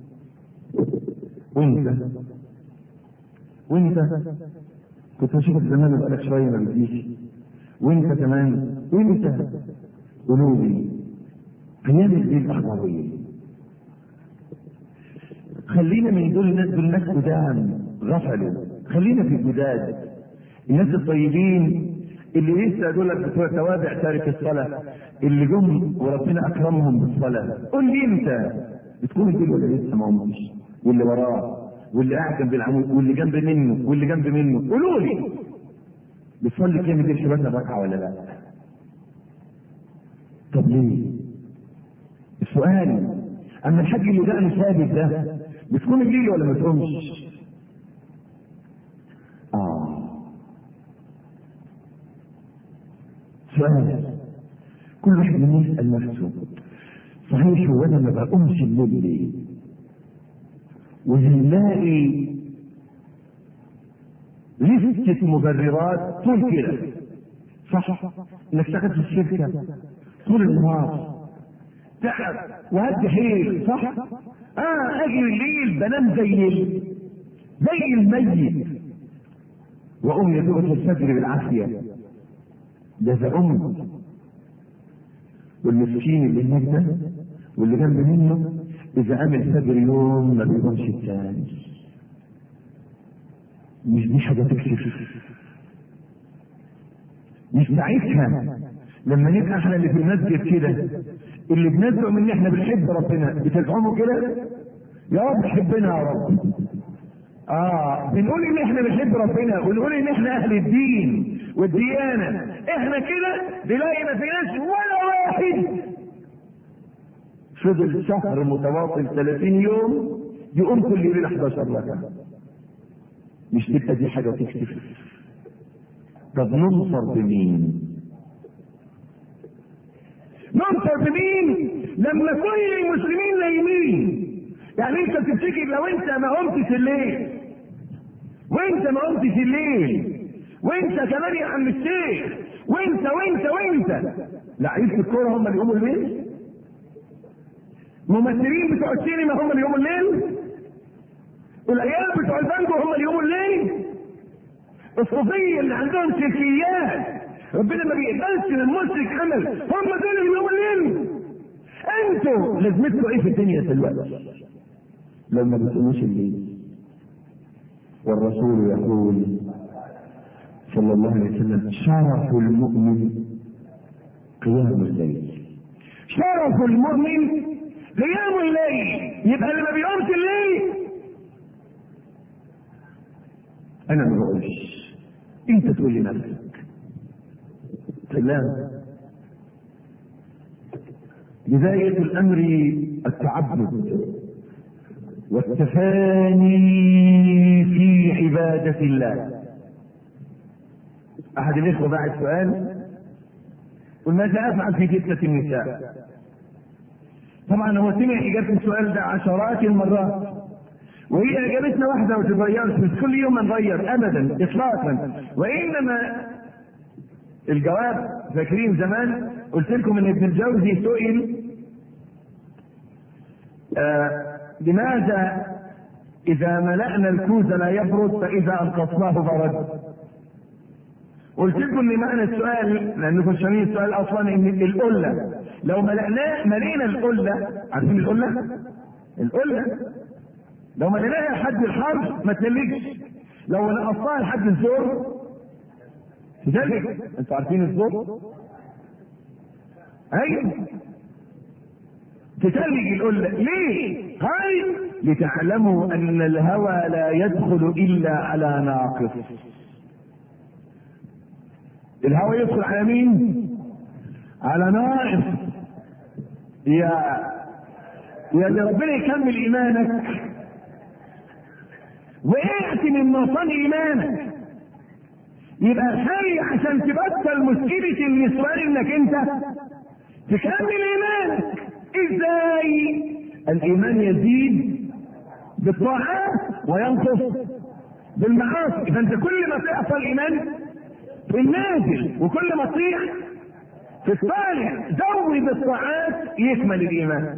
وانت وانت كنت اشوفك زمان بقالك شويه ما بتجيش وانت كمان وانت قلوبي هنعمل ايه الاخباريه خلينا من دول الناس دول ناس قدام غفلوا خلينا في الجداد الناس الطيبين اللي لسه دول بتوع توابع تارك الصلاة اللي جم وربنا أكرمهم بالصلاة قول لي أنت بتكون دول ولا لسه ما قمتش واللي وراه واللي قاعد جنب العمود واللي جنب منه واللي جنب منه قولوا لي بتصلي كام دي شباب ركعة ولا لا؟ طب ليه؟ السؤال أما الحاج اللي دقنه ثابت ده بتكون الليل ولا ما تقومش؟ آه سؤال كل واحد منا يسأل نفسه صحيح هو أنا ما بقومش الليل ليه؟ وهنلاقي لستة مبررات طول كده صح انك اشتغلت في الشركة طول النهار تعب وهد حيل صح اه اجي الليل بنام زي ال... زي الميت واقوم يدوب الفجر بالعافية ده ده ام والمسكين اللي هناك ده واللي جنب منه اذا قام الفجر يوم ما بيقومش الثاني مش دي حاجه تكشف مش ساعتها لما نبقى احنا اللي في المسجد كده اللي بنزعم ان احنا بنحب ربنا بتزعموا كده يا رب حبنا يا رب اه بنقول ان احنا بنحب ربنا ونقول ان احنا اهل الدين والديانه احنا كده نلاقي ما فيناش ولا واحد فضل شهر متواصل 30 يوم يقوم كل ليله 11 ركعه مش تبقى دي حاجه تكتفي طب ننصر بمين؟ ننصر بمين؟ لما كل المسلمين نايمين يعني انت تفتكر لو انت ما قمتش الليل وانت ما قمتش الليل وانت كمان يا عم الشيخ وانت وانت وانت لعيبه الكوره هم اللي يقوموا الليل ممثلين بتوع السينما هم اللي يقوموا الليل العيال بتوع البنجو هم اللي يقوموا الليل الصوفيه اللي عندهم شركيات ربنا ما بيقبلش من المشرك عمل هم دول اللي يقوموا الليل انتوا لازمتكم ايه في الدنيا دلوقتي لو ما بتقوموش الليل والرسول يقول صلى الله عليه وسلم شرف المؤمن قيام الليل شرف المؤمن قيام الليل يبقى اللي ما بيقومش الليل انا ما بقولش انت تقول لي نفسك سلام بداية الأمر التعبد والتفاني في عبادة الله أحد الإخوة بعد سؤال قل ماذا أفعل في فتنة النساء طبعا هو سمع إجابة السؤال ده عشرات المرات وهي إجابتنا واحدة ما تتغيرش مش كل يوم نغير أبدا إطلاقا وإنما الجواب فاكرين زمان قلت لكم ان ابن الجوزي سئل آه لماذا اذا ملأنا الكوز لا يبرد فاذا انقصناه برد قلت لكم ان معنى السؤال لانكم شايفين السؤال اصلا ان القله لو ملأناه ملينا القله عارفين القله؟ القله لو مليناها لحد الحرف ما تلجش لو نقصناها لحد الزور تدلج انتوا عارفين الزور؟ ايوه تتلج القلة ليه؟ قال لتعلموا ان الهوى لا يدخل الا على ناقص الهوى يدخل على مين؟ على ناقص يا يا اللي ربنا يكمل ايمانك وقعت من مصان ايمانك يبقى الحل عشان تبطل مشكلة النسوان انك انت تكمل ايمانك ازاي الايمان يزيد بالطاعات وينقص بالمعاصي فانت كل ما تحصل ايمان في النازل وكل ما تطيح في الصالح زود الطاعات يكمل الايمان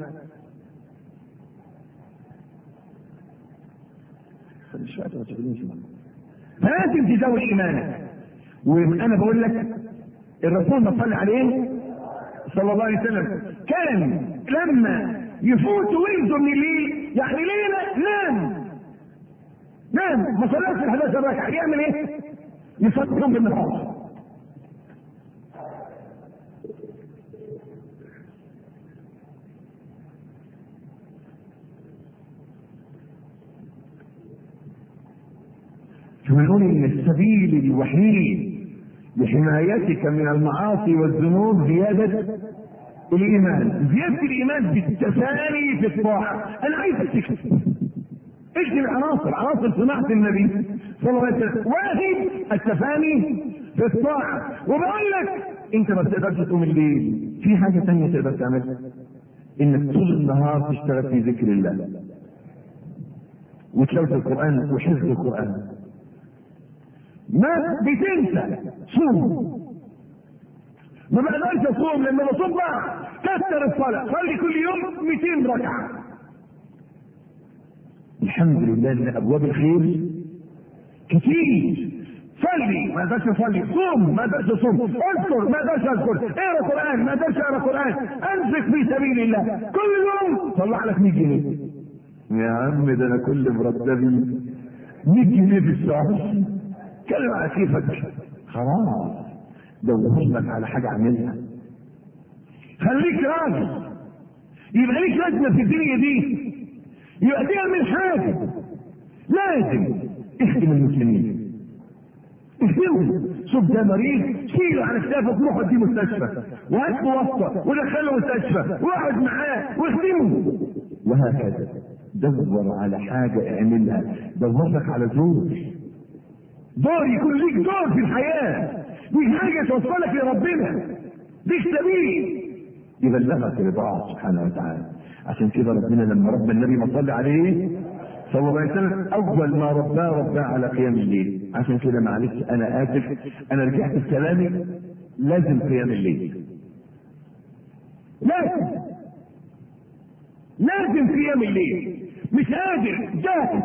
فلازم تزود ايمانك وانا بقول لك الرسول ما صلى عليه صلى الله عليه وسلم كان لما يفوت وينزل من الليل يعني ليلة نام نام ما صلاش ال 11 ركعة يعمل ايه؟ يصليهم بالنهار فنقول ان السبيل الوحيد لحمايتك من المعاصي والذنوب زيادة الإيمان زيادة الإيمان بالتفاني في الطاعة أنا عايزك تكتب اكتب العناصر عناصر صناعة النبي صلى الله عليه وسلم واحد التفاني في الطاعة وبقول لك أنت ما بتقدرش تقوم الليل في حاجة ثانية تقدر تعملها إنك طول النهار تشتغل في ذكر الله وتلاوة القرآن وحفظ القرآن ما بتنسى صوم ما بقدرش اصوم لما بصوم بقى كسر الصلاه صلي كل يوم 200 ركعه الحمد لله ان ابواب الخير كتير صلي ما اقدرش اصلي صوم ما اقدرش اصوم اذكر ما اقدرش اذكر اقرا قران ما اقدرش اقرا قران انفق في سبيل الله كل يوم طلع لك 100 جنيه يا عم ده انا كل مرتبي 100 جنيه في الشهر اتكلم على كيفك خلاص دور لك على حاجه اعملها خليك راجل يبقى ليك لازمه في الدنيا دي يبقى تعمل حاجه لازم اخدم المسلمين اخدمهم شوف ده مريض شيله على كتافك روح وديه مستشفى وهات له واسطه ودخله مستشفى واقعد معاه واخدمه وهكذا دور على حاجه اعملها دور لك على زوج دور يكون ليك دور في الحياه دي حاجه توصلك لربنا ليك سبيل يبلغك رضاه سبحانه وتعالى عشان كده ربنا لما رب النبي ما صلى عليه صلى الله عليه وسلم اول ما رباه رباه على قيام الليل عشان كده معلش انا اسف انا رجعت في كلامي لازم قيام الليل لازم لازم قيام الليل مش قادر جاهز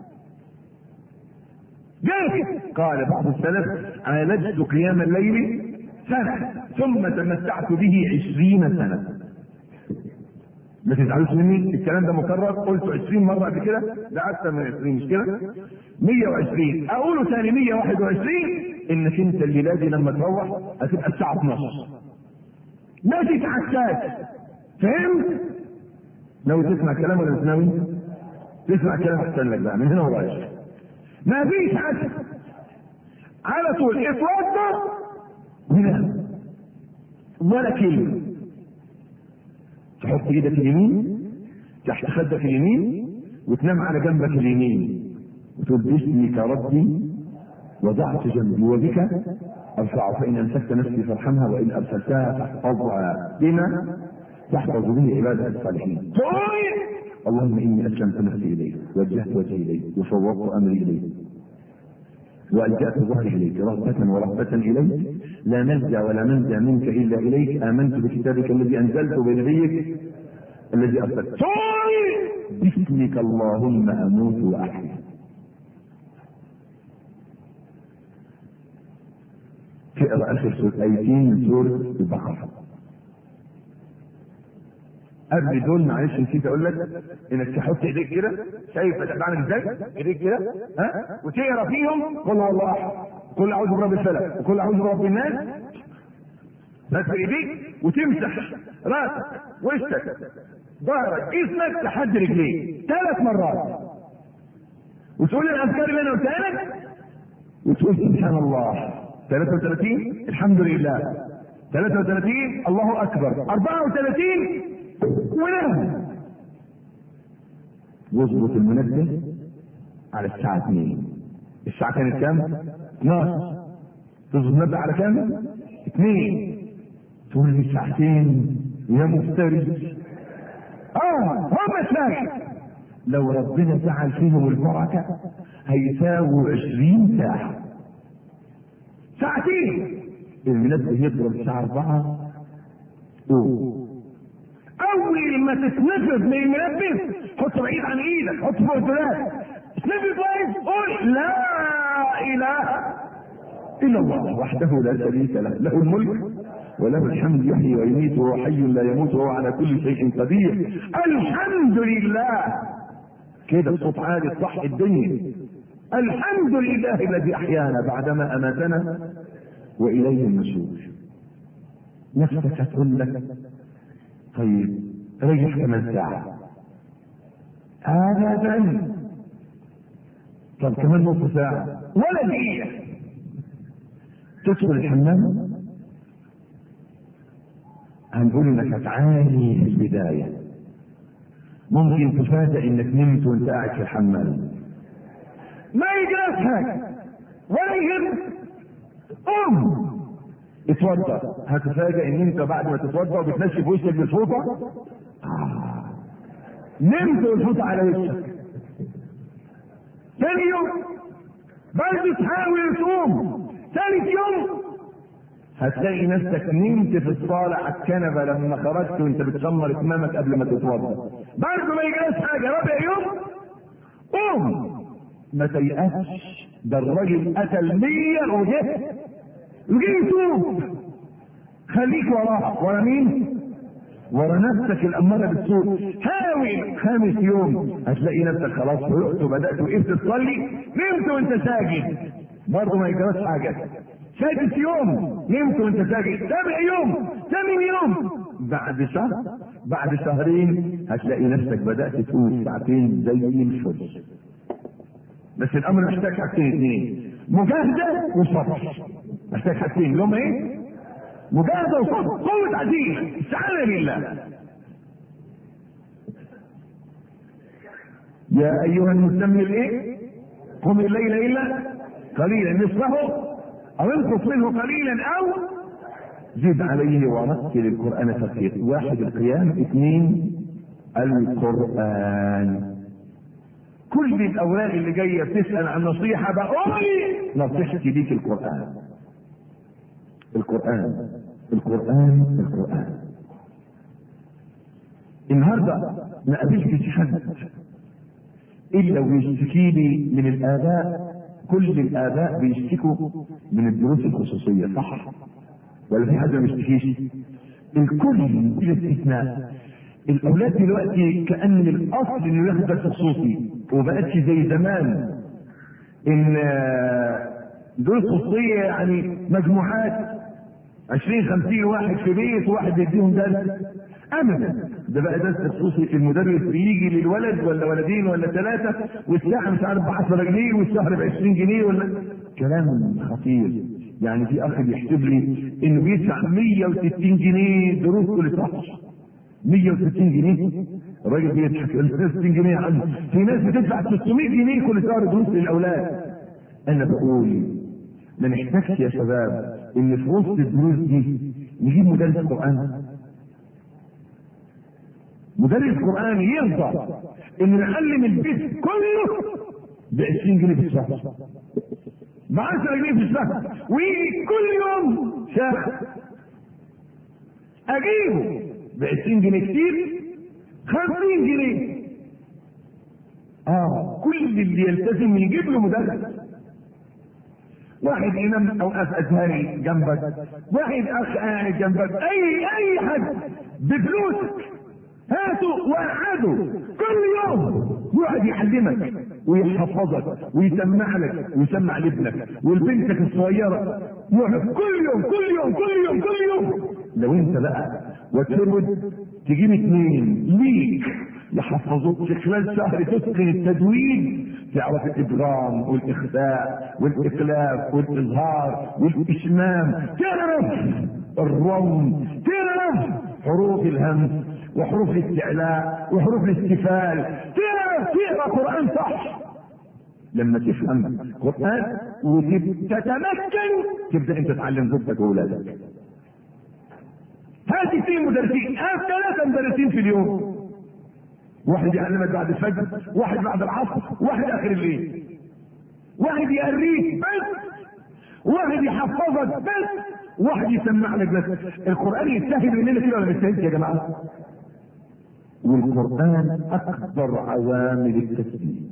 جاهز قال بعض السلف عالجت قيام الليل سنة ثم تمتعت به عشرين سنة ما تزعلوش مني الكلام ده مكرر قلته 20 مره قبل كده ده اكثر من 20 مش كده 120 اقوله ثاني 121 انك انت الليله دي لما تروح هتبقى الساعه 12 ما تتعساش فهمت؟ ناوي تسمع كلام ولا مش ناوي؟ تسمع كلام احسن لك بقى من هنا ورايح ما فيش عسل على طول اتوضى ونام ولا كلمه تحط ايدك اليمين تحت خدك اليمين وتنام على جنبك اليمين وتقول باسمك ربي وضعت جنبي وبك ارفع فان امسكت نفسي فارحمها وان ارسلتها فاحفظها بما تحفظ به عبادك الصالحين اللهم اني اسلمت نفسي اليك وجهت وجهي اليك وفوضت امري اليك والجات ظهري اليك رغبه ورهبه اليك لا ملجا ولا منجا منك الا اليك امنت بكتابك الذي انزلته بنبيك الذي ارسلت باسمك اللهم اموت واحيا تقرا اخر سوره ايتين من سوره البقره قبل دول معلش نسيت اقول لك انك تحط ايديك كده شايف بعمل ازاي؟ ايديك كده ها وتقرا فيهم قل هو الله احد قل اعوذ برب الفلق وقل اعوذ برب الناس بس بايديك وتمسح راسك وشك ظهرك جسمك لحد رجليك ثلاث مرات وتقول الاذكار اللي انا قلتها لك وتقول سبحان الله 33 الحمد لله 33 الله اكبر 34 ونام واظبط المنبه على الساعة 2 الساعة كانت كام؟ 12 تظبط المنبه على كام؟ 2 تقول لي ساعتين يا مفتري اه هم ساعة لو ربنا جعل فيهم البركة هيساووا 20 ساعة ساعتين المنبه يضرب الساعة 4 قوم اول ما تتنفذ من المنبه حط بعيد عن ايدك حط فوق الدولاب تنفذ كويس قول لا اله الا الله وحده لا شريك له له الملك وله الحمد يحيي ويميت وهو حي لا يموت وهو على كل شيء قدير الحمد لله كده بصوت عالي صح الدنيا الحمد لله الذي احيانا بعدما اماتنا واليه النشور نفسك هتقول لك طيب ريح كمان ساعة أبدا طب كمان نص ساعة ولا دقيقة تدخل الحمام هنقول انك هتعاني في البداية ممكن تفاجأ انك نمت وانت قاعد في الحمام ما يجراش حاجة ولا يهمك قم اتوضا هتفاجئ ان انت بعد ما تتوضا وبتنشف وشك بالفوطه آه. نمت والفوطه على وشك ثاني يوم برضه تحاول تصوم ثالث يوم هتلاقي نفسك نمت في الصالة على الكنبة لما خرجت وانت بتشمر كمامك قبل ما تتوضا برضه ما يجراش حاجة رابع يوم قوم ما تيأسش ده الراجل قتل مية وجه وجي يتوب خليك وراه ورا مين؟ ورا نفسك الأمارة بالسوء حاول خامس يوم هتلاقي نفسك خلاص فقت وبدأت وقفت تصلي نمت وانت ساجد برضه ما يجراش حاجة سادس يوم نمت وانت ساجد سابع يوم ثامن يوم بعد شهر بعد شهرين هتلاقي نفسك بدأت تقول ساعتين زي الفل بس الأمر محتاج حاجتين اثنين مجاهدة وصبر محتاج حاجتين اللي هم ايه؟ مجاهدة وصبر قوة عزيمة استعانة لله يا أيها المزمل إيه؟ قم الليل إلا قليلا نصفه أو انقص منه قليلا أو زد عليه ورتل القرآن ترتيلا واحد القيام اثنين القرآن كل الأوراق اللي جاية بتسأل عن نصيحة بقول نصيحتي ليك القرآن القرآن القرآن القرآن النهارده ما قابلتش حد الا ويشتكي لي من الاباء كل الاباء بيشتكوا من الدروس الخصوصيه صح ولا في حد ما بيشتكيش الكل بلا استثناء الاولاد دلوقتي كان الاصل انه ياخد درس خصوصي وبقتش زي زمان ان دروس خصوصيه يعني مجموعات 20 50 واحد في بيت وواحد يديهم درس ابدا ده بقى درس خصوصي المدرس بيجي للولد ولا ولدين ولا ثلاثه والساعه مش عارف ب 10 جنيه والشهر ب 20 جنيه ولا كلام خطير يعني في اخ بيحسب لي انه بيدفع 160 جنيه دروس كل شهر 160 جنيه الراجل بيضحك 160 جنيه عنه في ناس بتدفع 600 جنيه كل شهر دروس للاولاد انا بقول ما نحتاجش يا شباب ان في وسط الدروس دي نجيب مدرس قران مدرس قران يرضى ان نعلم البيت كله ب 20 جنيه في الشهر ب 10 جنيه في الشهر ويجي كل يوم شيخ اجيبه ب 20 جنيه كتير 50 جنيه اه كل اللي يلتزم يجيب له مدرس واحد امام او اخ ازهري جنبك واحد اخ قاعد جنبك اي اي حد بفلوسك هاتوا وقعدوا كل يوم يقعد يعلمك ويحفظك ويسمع لك ويسمع لابنك ولبنتك الصغيره يقعد كل يوم كل يوم كل يوم كل يوم لو انت بقى وترد تجيب اثنين ليك يحفظوك في خلال شهر تتقن التدوين تعرف الادغام والاخفاء والاخلاف والاظهار والاشمام تعرف الروم تعرف حروف الهمس وحروف الاستعلاء وحروف الاستفال تعرف تقرا قران صح لما تفهم قران وتتمكن تبدا انت تعلم زوجتك واولادك هات اثنين مدرسين هات ثلاثه مدرسين في اليوم واحد يعلمك بعد الفجر واحد بعد العصر واحد اخر الليل واحد يقريك بس واحد يحفظك بس واحد يسمع لك بس القران يستاهل مننا كده ولا ما يستاهلش يا جماعه والقران اكبر عوامل التثبيت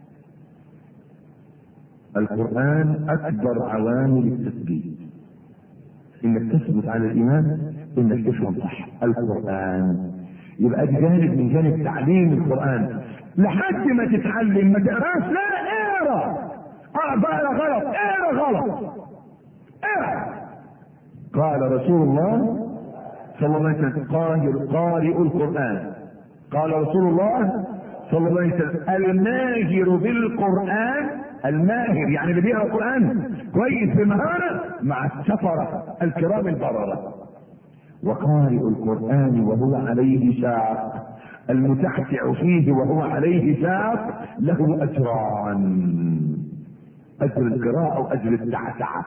القران اكبر عوامل التثبيت انك تثبت على الايمان انك تفهم صح القران يبقى دي جانب من جانب تعليم القران لحد ما تتعلم ما تقراش لا اقرا اقرا غلط اقرا غلط اقرا قال رسول الله صلى الله عليه وسلم قارئ قارئ القران قال رسول الله صلى الله عليه وسلم الماهر بالقران الماهر يعني اللي بيقرا القران كويس بمهاره مع السفره الكرام البرره وقارئ القرآن وهو عليه شاق المتعتع فيه وهو عليه شاق له أجران أجر القراءة وأجر التعتعة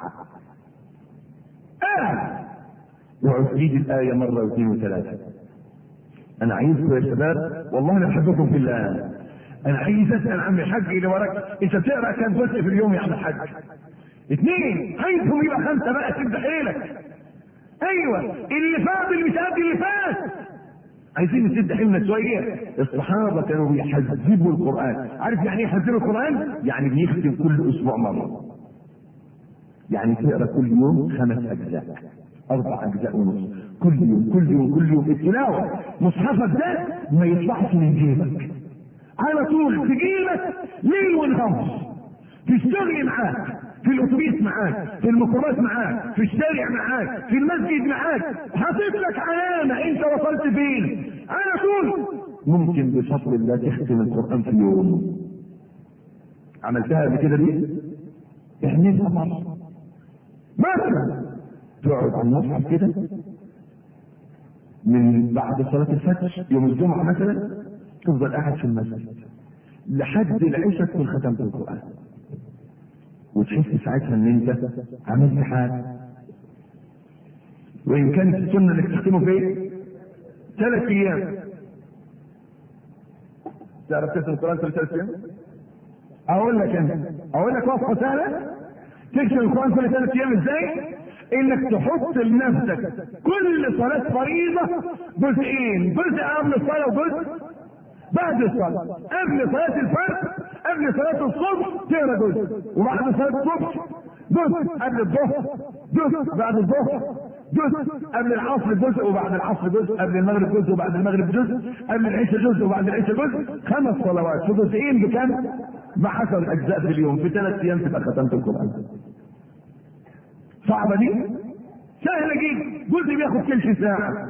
آه وعيد الآية مرة واثنين وثلاثة أنا عايزكم يا شباب والله أنا أحبكم في الله أنا عايز أسأل عم الحاج اللي وراك أنت بتقرأ كام جزء في اليوم يا عم الحاج؟ اثنين عايزهم يبقى خمسة بقى تبدأ حيلك ايوه اللي فاضل مش قد اللي فات عايزين نسد حيلنا شويه الصحابه كانوا بيحذبوا القران عارف يعني ايه يحذبوا القران يعني بيختم كل اسبوع مره يعني تقرا كل يوم خمس اجزاء اربع اجزاء ونص كل يوم كل يوم كل يوم التلاوه مصحفك ده ما يطلعش من جيبك على طول في جيبك ليل ونهار تشتغل معاك في الاتوبيس معاك في الميكروباص معاك في الشارع معاك في المسجد معاك حاطط لك علامه انت وصلت فين على طول ممكن بفضل الله تختم القران في يوم عملتها قبل كده دي اعملها مره مثلا تقعد على المصحف كده من بعد صلاة الفجر يوم الجمعة مثلا تفضل قاعد في المسجد لحد العشاء تكون ختمت القرآن وتحس ساعتها ان انت عملت حاجة وان كانت السنة انك تختمه في ثلاث ايام تعرف تختم القرآن في ثلاث ايام؟ اقول لك انا اقول لك وصفة سهلة تكتب القرآن كل ثلاث ايام ازاي؟ انك تحط لنفسك كل صلاة فريضة جزئين جزء قبل الصلاة وجزء بعد الصلاة قبل صلاة الفجر قبل صلاة الصبح تقرا جزء وبعد صلاة الصبح جزء قبل الظهر جزء بعد الظهر جزء قبل العصر جزء وبعد العصر جزء قبل المغرب جزء وبعد المغرب جزء قبل العشاء جزء وبعد العشاء جزء خمس صلوات في جزئين بكم؟ بعشر اجزاء في اليوم في ثلاث ايام تبقى ختمت القران صعبه دي سهله جدا جزء بياخد تلت ساعه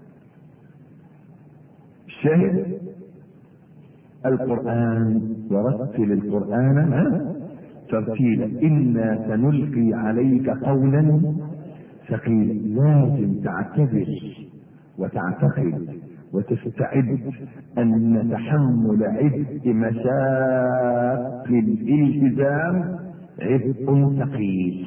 الشاهد القرآن ورتل القرآن ها؟ ترتيلا إنا سنلقي عليك قولا ثقيلا لازم تعتبر وتعتقد وتستعد أن تحمل عبء مشاق الالتزام عبء ثقيل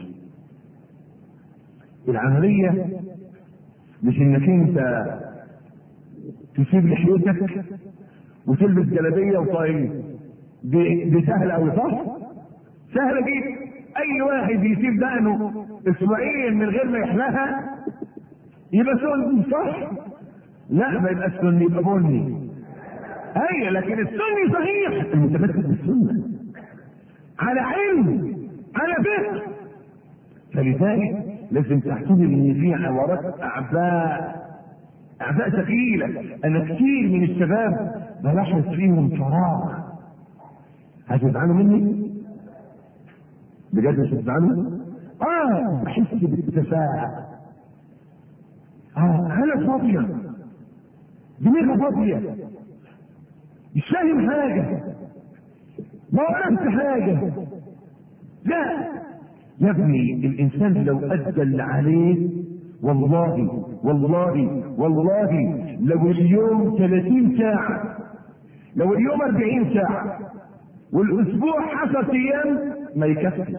العملية مش انك انت تسيب لحيتك وتلبس جلابيه وطاقية دي, دي سهلة أوي صح؟ سهلة جدا أي واحد يسيب دقنه أسبوعين من غير ما يحلاها يبقى سني صح؟ لا ما يبقى سني يبقى بني أي لكن السني صحيح المتمسك بالسنة على علم على فهم فلذلك لازم تعتبر ان في وراك اعباء اعباء ثقيله انا كثير من الشباب بلاحظ فيهم فراغ هتزعلوا مني؟ بجد مش هتزعلوا؟ اه بحس بالتفاهه اه انا فاضيه دماغي فاضيه مش فاهم حاجه ما عرفت حاجه لا يا ابني الانسان لو ادى اللي عليه والله والله والله لو اليوم 30 ساعة لو اليوم 40 ساعة والاسبوع 10 ايام ما يكفي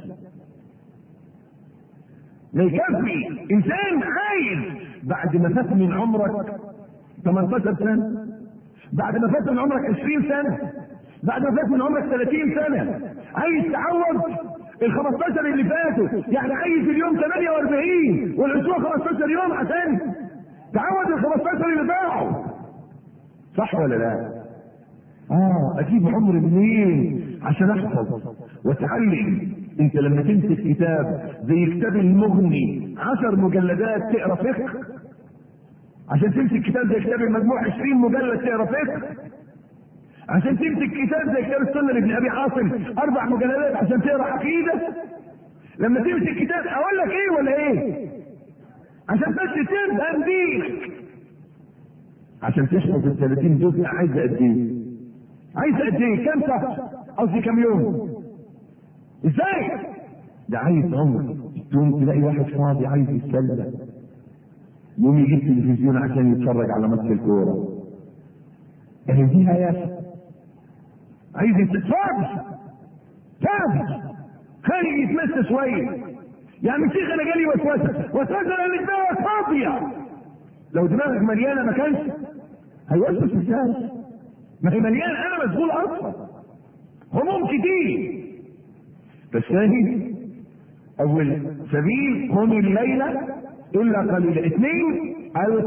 ما يكفي انسان عايز بعد ما فات من عمرك 18 سنة بعد ما فات من عمرك 20 سنة بعد ما فات من عمرك 30 سنة عايز تعوض ال 15 اللي فاتوا يعني عايز اليوم 48 والاسبوع 15 يوم عشان تعوض ال 15 اللي ضاعوا صح ولا لا؟ اه اجيب عمر منين عشان احفظ واتعلم انت لما تمسك كتاب زي كتاب المغني عشر مجلدات تقرا فقه عشان تمسك كتاب زي كتاب المجموع 20 مجلد تقرا فقه عشان تمسك كتاب زي كتاب السنه لابن ابي عاصم اربع مجلدات عشان تقرا عقيده لما تمسك كتاب اقول لك ايه ولا ايه عشان بس تفهم دينك عشان تحفظ ال 30 جزء عايز قد ايه؟ عايز قد ايه؟ كام شهر؟ قصدي كام يوم؟ ازاي؟ ده عايز عمر تقوم تلاقي واحد فاضي عايز يتسلى يقوم يجيب تلفزيون عشان يتفرج على ماتش الكوره اهي دي حياته عايز يتفرج فاضي خارج يتمسى شويه يعني شيخ انا جالي وسوسه وسوسه لان دماغك فاضيه لو دماغك مليانه ما كانش هيوسوس ازاي؟ ما هي مليانه انا مشغول اصلا هموم كتير فالشاهد اول سبيل قم الليله الا قليلا اثنين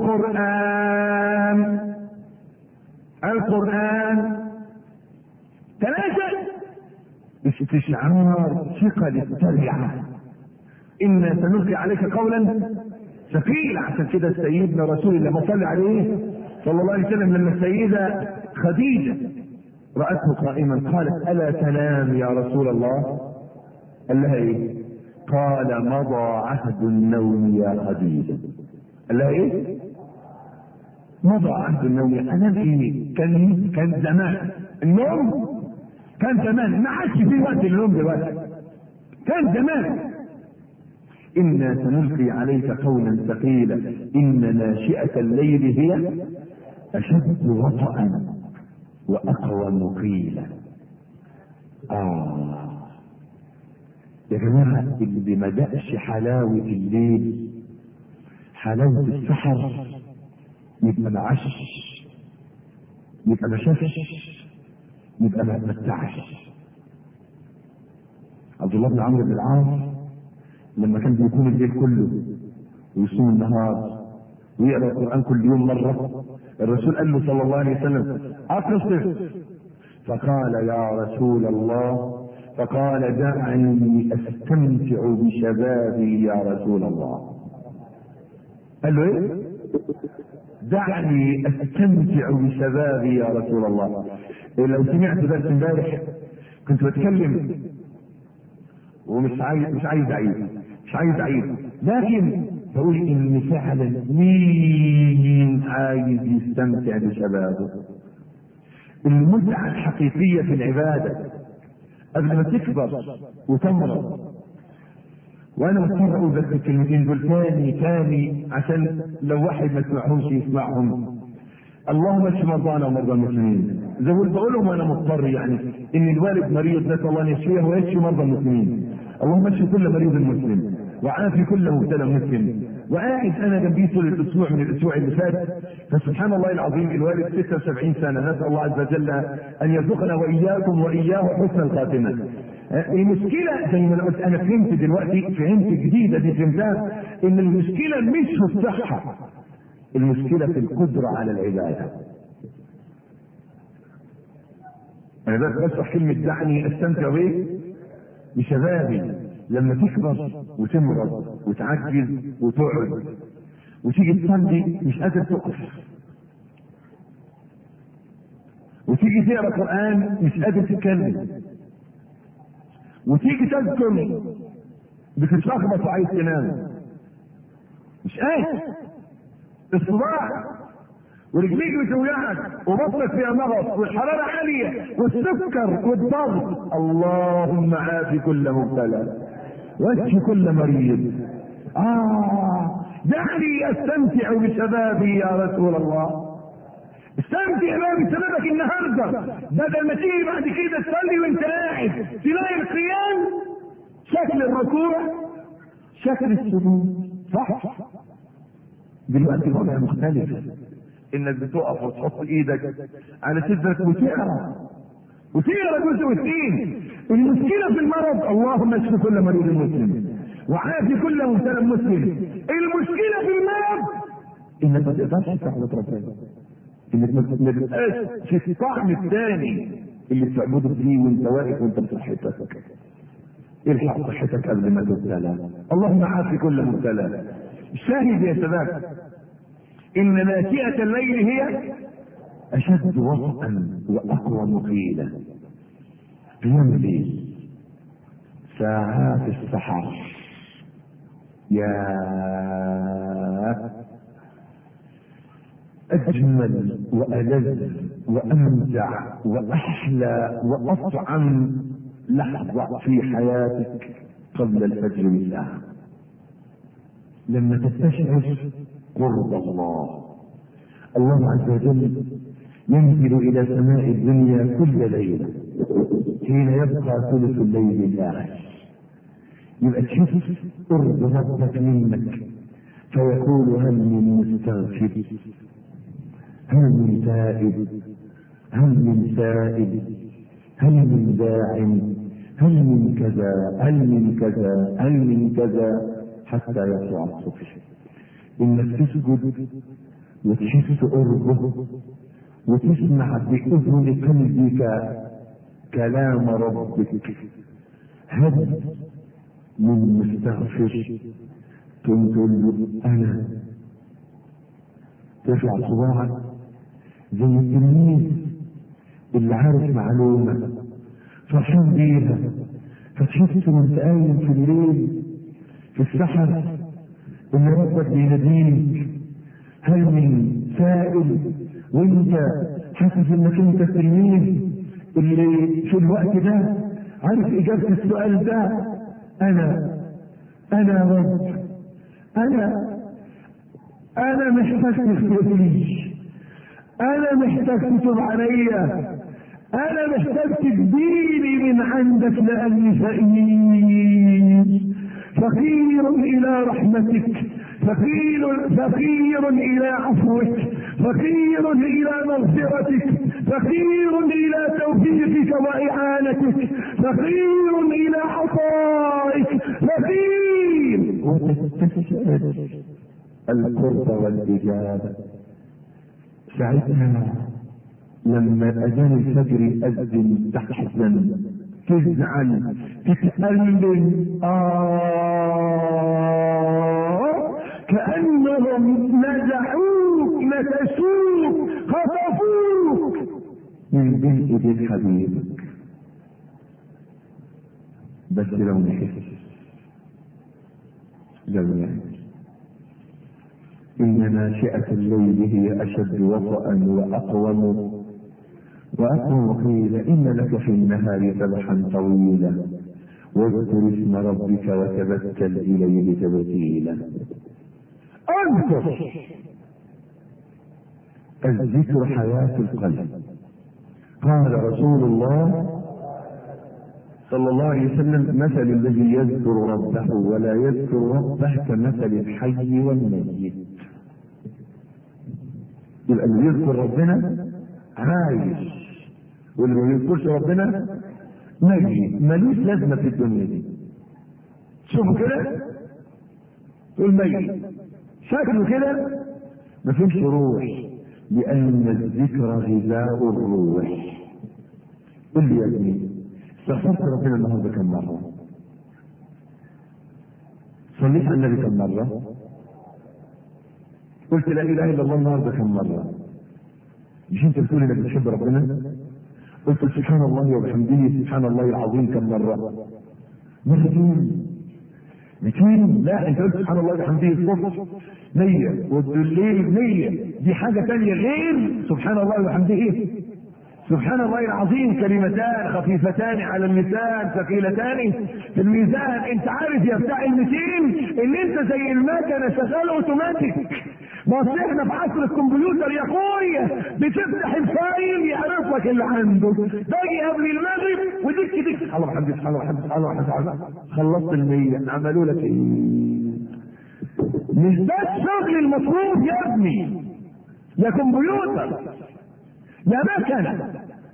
القران القران ثلاثه استشعار ثقل الترعه إنا سنلقي عليك قولا ثقيلا عشان كده سيدنا رسول الله ما صلى عليه صلى الله عليه وسلم لما السيدة خديجة رأته قائما قالت ألا تنام يا رسول الله قال لها إيه قال مضى عهد النوم يا خديجة قال لها إيه مضى عهد النوم أنام إيه كان كان زمان النوم كان زمان ما عادش في وقت للنوم دلوقتي كان زمان إنا سنلقي عليك قولا ثقيلا إن ناشئة الليل هي أشد وطئا وأقوى قيلا آه يا جماعة اللي ما دقش حلاوة الليل حلاوة السحر يبقى ما عش يبقى ما شافش يبقى ما تمتعش عبد الله بن عمرو بن العاص لما كان بيكون الليل كله ويصوم النهار ويقرا القران كل يوم مره الرسول قال له صلى الله عليه وسلم اقصر فقال يا رسول الله فقال دعني استمتع بشبابي يا رسول الله قال له ايه دعني استمتع بشبابي يا رسول الله لو سمعت درس امبارح كنت بتكلم ومش عايز مش عايز اعيد مش عايز اعيد لكن بقول ان فعلا مين عايز يستمتع بشبابه المتعه الحقيقيه في العباده قبل ما تكبر وتمرض وانا مضطر اقول بس الكلمتين دول تاني تاني عشان لو واحد ما سمعهمش يسمعهم اللهم اشف مرضانا ومرضى المسلمين زي ما بقولهم وانا مضطر يعني ان الوالد مريض نسال الله ان يشفيه ويشفي مرضى المسلمين اللهم اشف كل مريض مسلم وعافي كل مبتلى مسلم وقاعد انا جنبيه طول الاسبوع من الاسبوع اللي فات فسبحان الله العظيم الوالد 76 سنه نسال الله عز وجل ان يرزقنا واياكم واياه حسن الخاتمه المشكله زي ما انا قلت انا فهمت دلوقتي فهمت جديده دي فهمتها ان المشكله مش في الصحه المشكله في القدره على العباده انا بس بشرح كلمه دعني استمتع بايه؟ بشبابي لما تكبر وتمرض وتعجز وتقعد وتيجي تصلي مش قادر تقف وتيجي تقرا قران مش قادر تتكلم وتيجي تذكر بتتلخبط وعايز تنام مش قادر الصداع ورجليك بتوجعك وبطنك فيها مرض والحراره عاليه والسكر والضغط اللهم عافي كل مبتلى واشف كل مريض اه دعني استمتع بشبابي يا رسول الله استمتع بقى بسببك النهارده بدل ما تيجي بعد كده تصلي وانت قاعد تلاقي القيام شكل الركوع شكل السجود صح دلوقتي الوضع مختلف انك بتقف وتحط ايدك على صدرك وتقرا وتقرا جزء واثنين المشكله في المرض اللهم اشف كل مريض مسلم وعافي كل مبتلى مسلم المشكله في المرض انك ما تقدرش تعبد ربنا انك ما تبقاش في الطعم الثاني اللي بتعبده فيه وانت واقف وانت بصحتك الحق صحتك قبل ما تبتلى اللهم عافي كل مبتلى الشاهد يا شباب ان ناشئه الليل هي اشد وطئا واقوى مقيلا قيام الليل ساعات السحر يا اجمل والذ وامتع واحلى واطعم لحظه في حياتك قبل الفجر بساعه لما تستشعر قرب الله الله عز وجل ينزل الى سماء الدنيا كل ليله حين يبقى ثلث الليل الاخر يبقى تشوف قرب ربك منك فيقول هل من مستغفر هل من تائب هل من سائل هل من داع هل من كذا هل من كذا هل من كذا حتى يطلع الصبح انك تسجد وتحس قربه وتسمع باذن قلبك كلام ربك هل من مستغفر تقوم تقول له انا ترفع صباعك زي التلميذ اللي عارف معلومه فرحان بيها فتحس وانت قايم في الليل في السحر ان ربك بيناديك هل من سائل وانت حاسس انك انت التلميذ اللي في الوقت ده عارف اجابه السؤال ده انا انا رب انا انا محتاج تغفر لي انا محتاج تتوب عليا انا محتاج تديني من عندك لاني فقير فقير الى رحمتك فقير فقير الى عفوك فقير الى مغفرتك فقير الى توفيقك واعانتك فقير الى عطائك فقير وتستشعر القرب والاجابه ساعتها لما اذان الفجر يأذن تحزن تزعل تتألم آه كأنهم نزعوك نتسوك خطفوك من بين ايدين حبيبك بس لو نحس لو نحس إن ناشئة الليل هي أشد وطئا وأقوم وأقوم قيل إن لك في النهار سبحا طويلا واذكر اسم ربك وتبتل إليه تبتيلا اذكر الذكر حياة القلب قال رسول الله صلى الله عليه وسلم مثل الذي يذكر ربه ولا يذكر ربه كمثل الحي والميت يبقى اللي يذكر ربنا عايش واللي ما يذكرش ربنا ميت ملوش لازمه في الدنيا دي شوفوا كده تقول ميت شكله كده ما فيش روح لان الذكر غذاء الروح قل لي يا ابني استغفرت ربنا النهارده كم مره صليت على النبي كم مره قلت لا اله الا الله النهارده كم مره مش انت بتقول انك بتحب ربنا قلت سبحان الله وبحمده سبحان الله العظيم كم مره مرتين 200 لا انت قلت سبحان الله وبحمده الصبح 100 والليل 100 دي حاجه ثانيه غير سبحان الله وبحمده سبحان الله العظيم كلمتان خفيفتان على اللسان ثقيلتان في الميزان انت عارف يا بتاع ال 200 ان انت زي المكنه شغال اوتوماتيك ما اصل احنا في عصر الكمبيوتر يا اخويا بتفتح الفايل يعرف لك اللي عنده باجي قبل المغرب ودك دك الله الحمد سبحان الله الحمد سبحان الله الحمد خلصت ال 100 عملوا لك ايه؟ مش ده الشغل المطلوب يا ابني يا كمبيوتر يا مكنة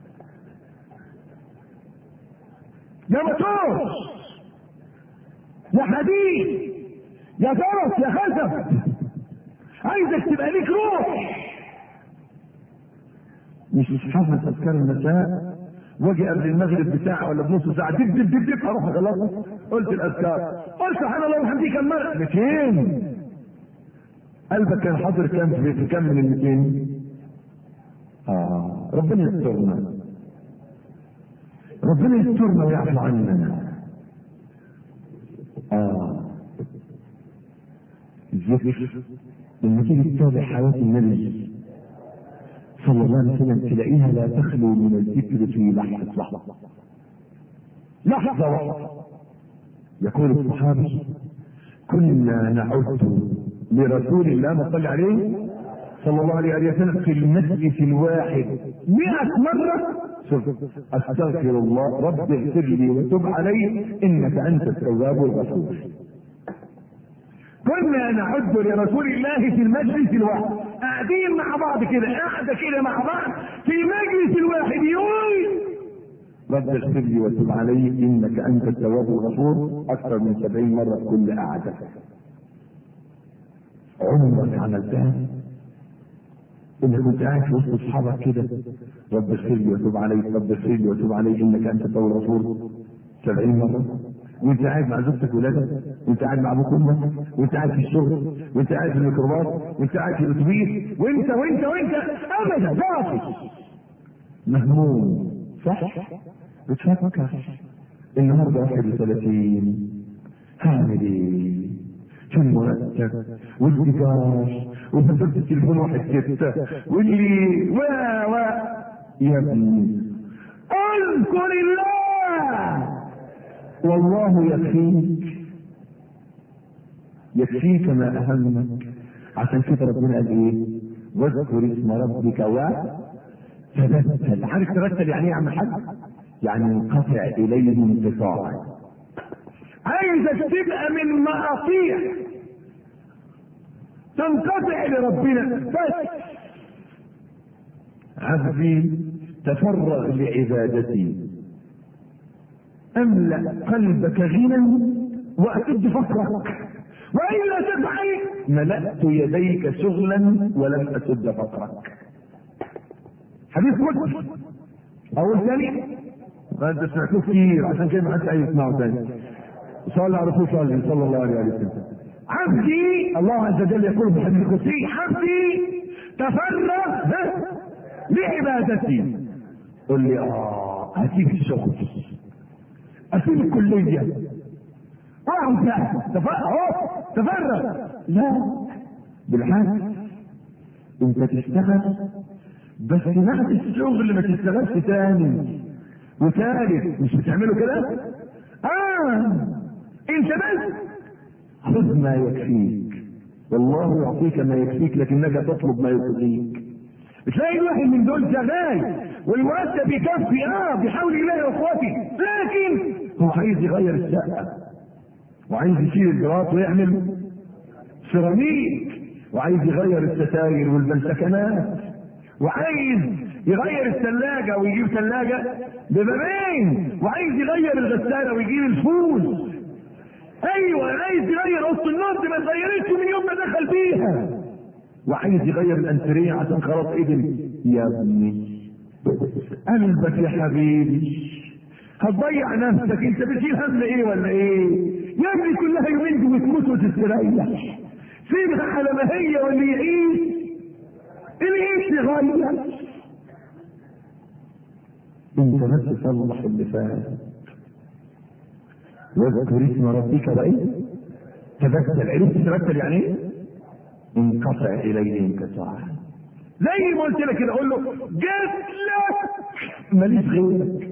يا موتور يا حديد يا فرس يا خزف عايزك تبقى ليك روح مش مش حافظ اذكار المساء واجي قبل المغرب بساعة ولا بنص ساعة دب دب دب دب اروح خلاص قلت الاذكار قلت سبحان الله وبحمده كم مرة 200 قلبك كان حاضر كام في كام من ال 200 آه ربنا يسترنا ربنا يسترنا ويعفو عنا آه الذكر لما تيجي تتابع حياة النبي صلى الله عليه وسلم تلاقيها لا تخلو من الذكر في لحظة لحظة لحظة واحدة يقول الصحابي كنا نعد لرسول الله ما صلى عليه صلى الله عليه وسلم في المجلس الواحد مئة مرة شوف استغفر الله رب اغفر لي وتب علي انك انت التواب الغفور كنا نعد لرسول الله في المجلس الواحد قاعدين مع بعض كده قاعدة كده مع بعض في المجلس الواحد يقول رب اغفر لي وتب علي انك انت التواب الغفور اكثر من سبعين مرة في كل قعدة عمرك عملتها انك كنت قاعد في وسط اصحابك كده رب اغفر لي وتب علي رب اغفر لي وتب علي انك انت التواب الغفور 70 مره وانت قاعد مع زوجتك وولادك وانت قاعد مع ابوك وامك وانت قاعد في الشغل وانت قاعد في الميكروباص وانت قاعد في الاتوبيس وانت وانت وانت ابدا باطل مهموم صح بتفكر النهارده 31 هعمل ايه؟ في المرتب والإيجار وفاتورة التليفون واحد ستة واللي و و يا ابني اذكر الله والله يكفيك يكفيك ما اهمك عشان كده ربنا قال ايه واذكر اسم ربك وتبتل عارف تبتل يعني ايه يا عم الحاج يعني انقطع اليه انقطاعا عايزك تبقى من مقاطيع تنقطع لربنا بس عبدي تفرغ لعبادتي املا قلبك غنى واسد فقرك والا تفعل ملأت يديك شغلا ولم اسد فقرك حديث مسلم اقول ثاني ما انت سمعتوه كتير عشان كده ما حدش عايز يسمعه ثاني صلى على رسول الله صلى الله عليه وسلم عبدي الله عز وجل يقول في الحديث القدسي عبدي تفرغ لعبادتي قل لي اه هسيب الشغل اسيب الكليه اقعد بقى تفرغ تفرغ لا بالعكس انت تشتغل بس بعد الشغل ما تشتغلش تاني وثالث مش بتعملوا كده؟ اه انت بس خذ ما يكفيك والله يعطيك ما يكفيك لكنك تطلب ما يطغيك بتلاقي الواحد من دول شغال والمرتب يكفي اه بحول الله يا اخواتي لكن هو عايز يغير الشقه وعايز يشيل الجراط ويعمل سيراميك وعايز يغير الستاير والبلسكنات وعايز يغير الثلاجة ويجيب ثلاجة ببابين وعايز يغير الغسالة ويجيب الفول ايوه عايز يغير اوضه النوم ما اتغيرتش من يوم ما دخل فيها وعايز يغير الانتريه عشان خلاص ايدن يا ابني قلبك يا حبيبي هتضيع نفسك انت بتشيل هم ايه ولا ايه يا ابني كلها يومين وتموت وتستريح سيبها على ما هي واللي يعيش اللي يعيش يغير انت بس صلح اللي فات واذكر اسم ربك وايه تبتل عرفت تبتل يعني ايه انقطع اليه انقطاعا زي ما قلت لك كده اقول له جيت لك ماليش غيرك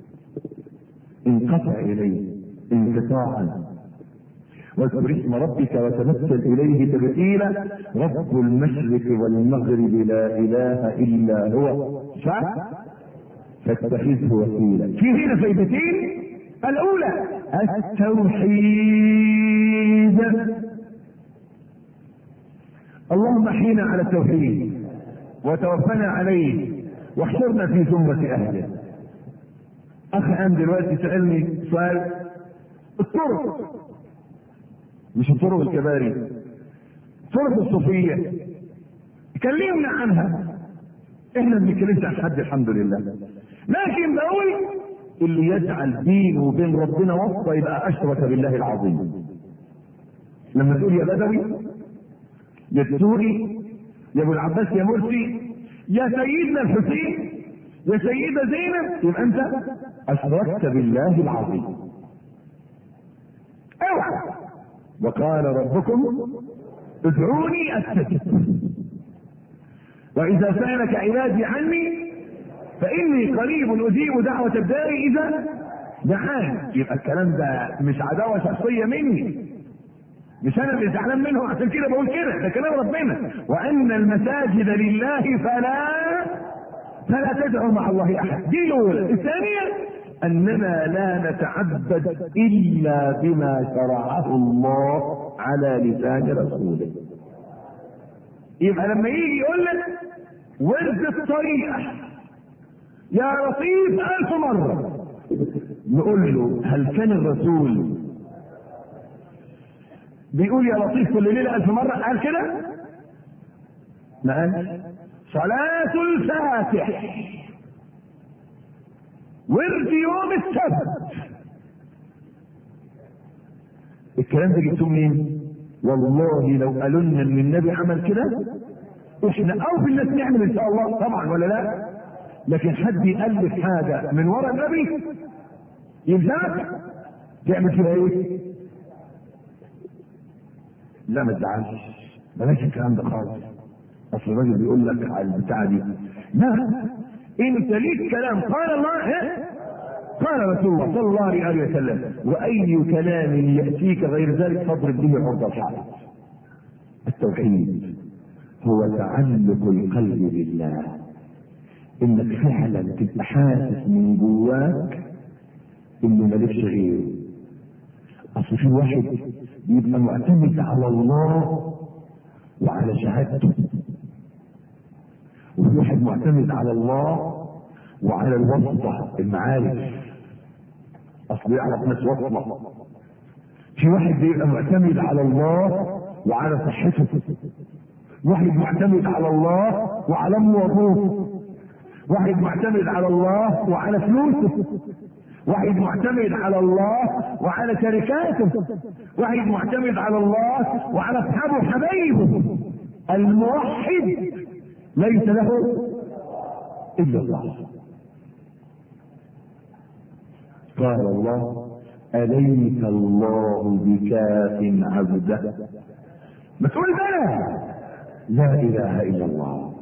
انقطع اليه انقطاعا واذكر اسم ربك وتبتل اليه تبتيلا رب المشرق والمغرب لا اله الا هو صح فاتخذه وكيلا في هنا فايدتين الاولى التوحيد اللهم احينا على التوحيد وتوفنا عليه واحشرنا في زمرة اهله اخ قام دلوقتي سالني سؤال الطرق مش الطرق الكباري طرق الصوفيه كلمنا عنها احنا ما بنتكلمش عن حد الحمد لله لكن بقول اللي يجعل بينه وبين ربنا واسطه يبقى اشرك بالله العظيم لما تقول يا بدوي يا الدوري يا ابو العباس يا مرسي يا سيدنا الحسين يا سيدة زينب يبقى انت اشركت بالله العظيم اوعى وقال ربكم ادعوني استجب واذا سالك عبادي عني فاني قريب اجيب دعوه الداعي اذا دعان يبقى الكلام ده مش عداوه شخصيه مني مش انا اللي زعلان منهم عشان كده بقول كده ده كلام ربنا وان المساجد لله فلا فلا تدعوا مع الله احد دي الاولى الثانيه اننا لا نتعبد الا بما شرعه الله على لسان رسوله يبقى لما يجي يقول لك ورد الطريقه يا لطيف ألف مرة نقول له هل كان الرسول بيقول يا لطيف كل ليلة ألف مرة قال كده؟ ما قالش صلاة الفاتح ورد يوم السبت الكلام ده جبتوه منين؟ والله لو قالوا لنا ان النبي عمل كده احنا او بالناس نعمل ان شاء الله طبعا ولا لا؟ لكن حد يألف حاجة من ورا النبي يلزمك تعمل فيها ايه؟ لا ما تزعلش بلاش الكلام ده خالص اصل الراجل بيقول لك على البتاعه دي لا انت ليك كلام قال الله ايه؟ قال رسول الله صلى الله عليه وسلم واي كلام ياتيك غير ذلك فاضرب به عرض الحائط التوحيد هو تعلق القلب بالله انك فعلا تبقى حاسس من جواك انه مالكش غيره اصل في واحد يبقى معتمد على الله وعلى شهادته وفي واحد معتمد على الله وعلى الواسطة المعارف اصل يعرف ناس واسطة في واحد بيبقى معتمد على الله وعلى صحته واحد معتمد على الله وعلى امه وابوه واحد معتمد على الله وعلى فلوسه واحد معتمد على الله وعلى شركاته واحد معتمد على الله وعلى اصحابه وحبايبه الموحد ليس له الا الله قال الله اليس الله بكاف عبده ما تقول بلى لا اله الا الله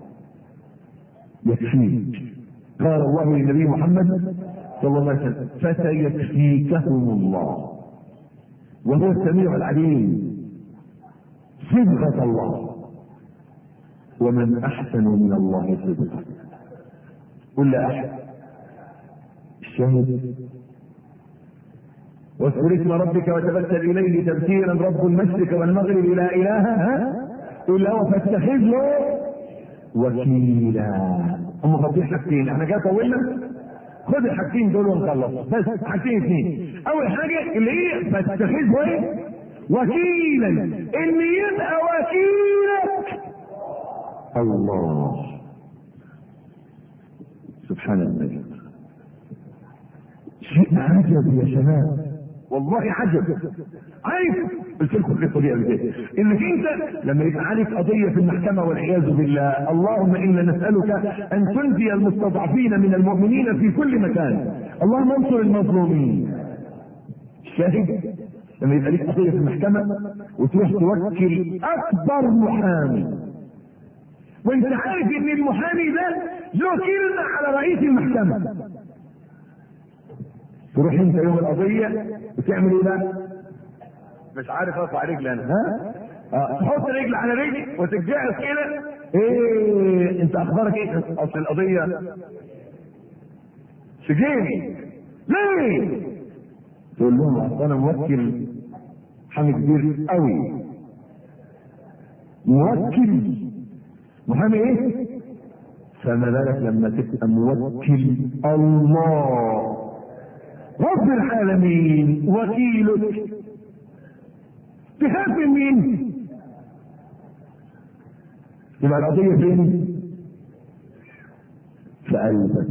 يكفيك قال الله للنبي محمد صلى الله عليه وسلم فسيكفيكهم الله وهو السميع العليم صبغة الله ومن أحسن من الله صبغة قل لا أحد الشاهد واذكر اسم ربك وتبتل إليه تبتيرا رب المشرق والمغرب لا إله إلا هو فاتخذه وكيلا هم فاضيين حاجتين احنا كده طولنا خد الحاجتين دول ونخلص بس حاجتين اثنين اول حاجه اللي هي فاتخذه ايه وكيلا ان يبقى وكيلك الله سبحان الملك شيء عجب يا شباب والله عجب عارف قلت لكم في الطريقه دي انك انت لما يبقى عليك قضيه في المحكمه والعياذ بالله اللهم انا نسالك ان تنجي المستضعفين من المؤمنين في كل مكان اللهم انصر المظلومين شاهد لما يبقى ليك قضيه في المحكمه وتروح توكل اكبر محامي وانت عارف ان المحامي ده له كلمه على رئيس المحكمه تروح انت يوم القضيه وتعمل ايه بقى؟ مش عارف ارفع رجلي انا ها؟ اه تحط رجل على رجل وتتجعس كده ايه انت اخبارك ايه؟ اصل القضيه سجيني ليه؟ تقول لهم اصل انا موكل محامي كبير قوي موكل محامي ايه؟ فما بالك لما تبقى موكل الله رب العالمين وكيلك تخاف من مين؟ يبقى القضية فين؟ في قلبك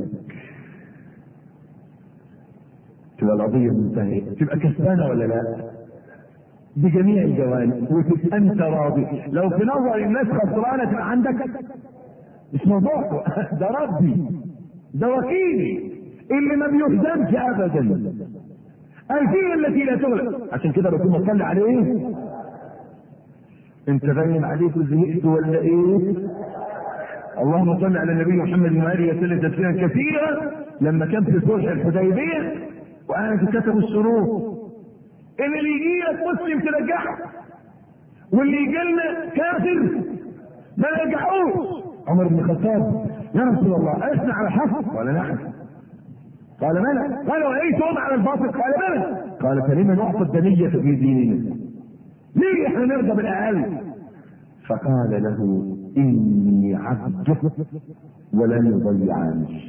تبقى القضية منتهية تبقى كسبانة ولا لا؟ بجميع الجوانب وتبقى انت راضي لو في نظر الناس خسرانة تبقى عندك مش موضوع ده ربي ده وكيلي اللي ما بيهزمش ابدا الفيه التي لا تغلب عشان كده الرسول صلى عليه انت باين عليك زهقت ولا ايه اللهم صل على النبي محمد وآله وسلم تسليما كثيرا لما كان في صلح الحديبية وأنا كتبوا الشروط إن اللي يجي لك مسلم ترجعه واللي يجي لنا كافر ما نرجعوش عمر بن الخطاب يا رسول الله أسمع على الحق قال نعم قال بلى قال واي تقوم على الباطل قال بلى قال فلما نعطي الدنية في ديننا ليه احنا نرضى بالاقل فقال له اني عبدك ولن يضيعني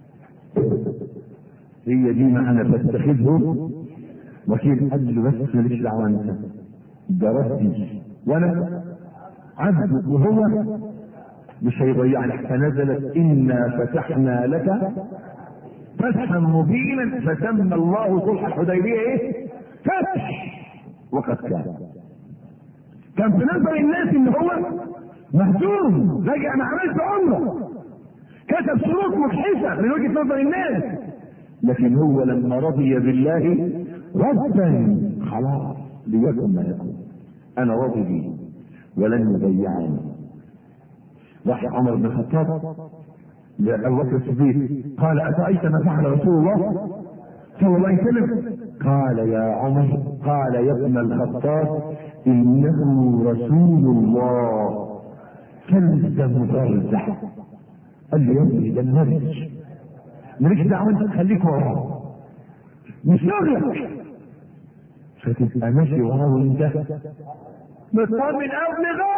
هي دي معنى فاتخذه وكيل قال له بس ماليش دعوه انت ده ربي وانا عبد وهو مش هيضيعني فنزلت انا فتحنا لك فتحا مبينا فسمى الله صلح الحديبيه ايه؟ فتح وقد كان كان في نظر الناس ان هو مهزوم رجع ما عملش عمره كتب شروط مجحفه من وجهه نظر الناس لكن هو لما رضي بالله ربا خلاص ليكن ما يكون انا راضي به ولن يضيعني راح عمر بن الخطاب لابو بكر الصديق قال اترايت ما فعل رسول الله صلى الله عليه وسلم قال يا عمر قال يا ابن الخطاب انه رسول الله كلب مغرزة قال لي يا ابني ده النرج مالكش دعوه انت خليك وراه مش شغلك فتبقى ماشي وراه وانت مطمن قوي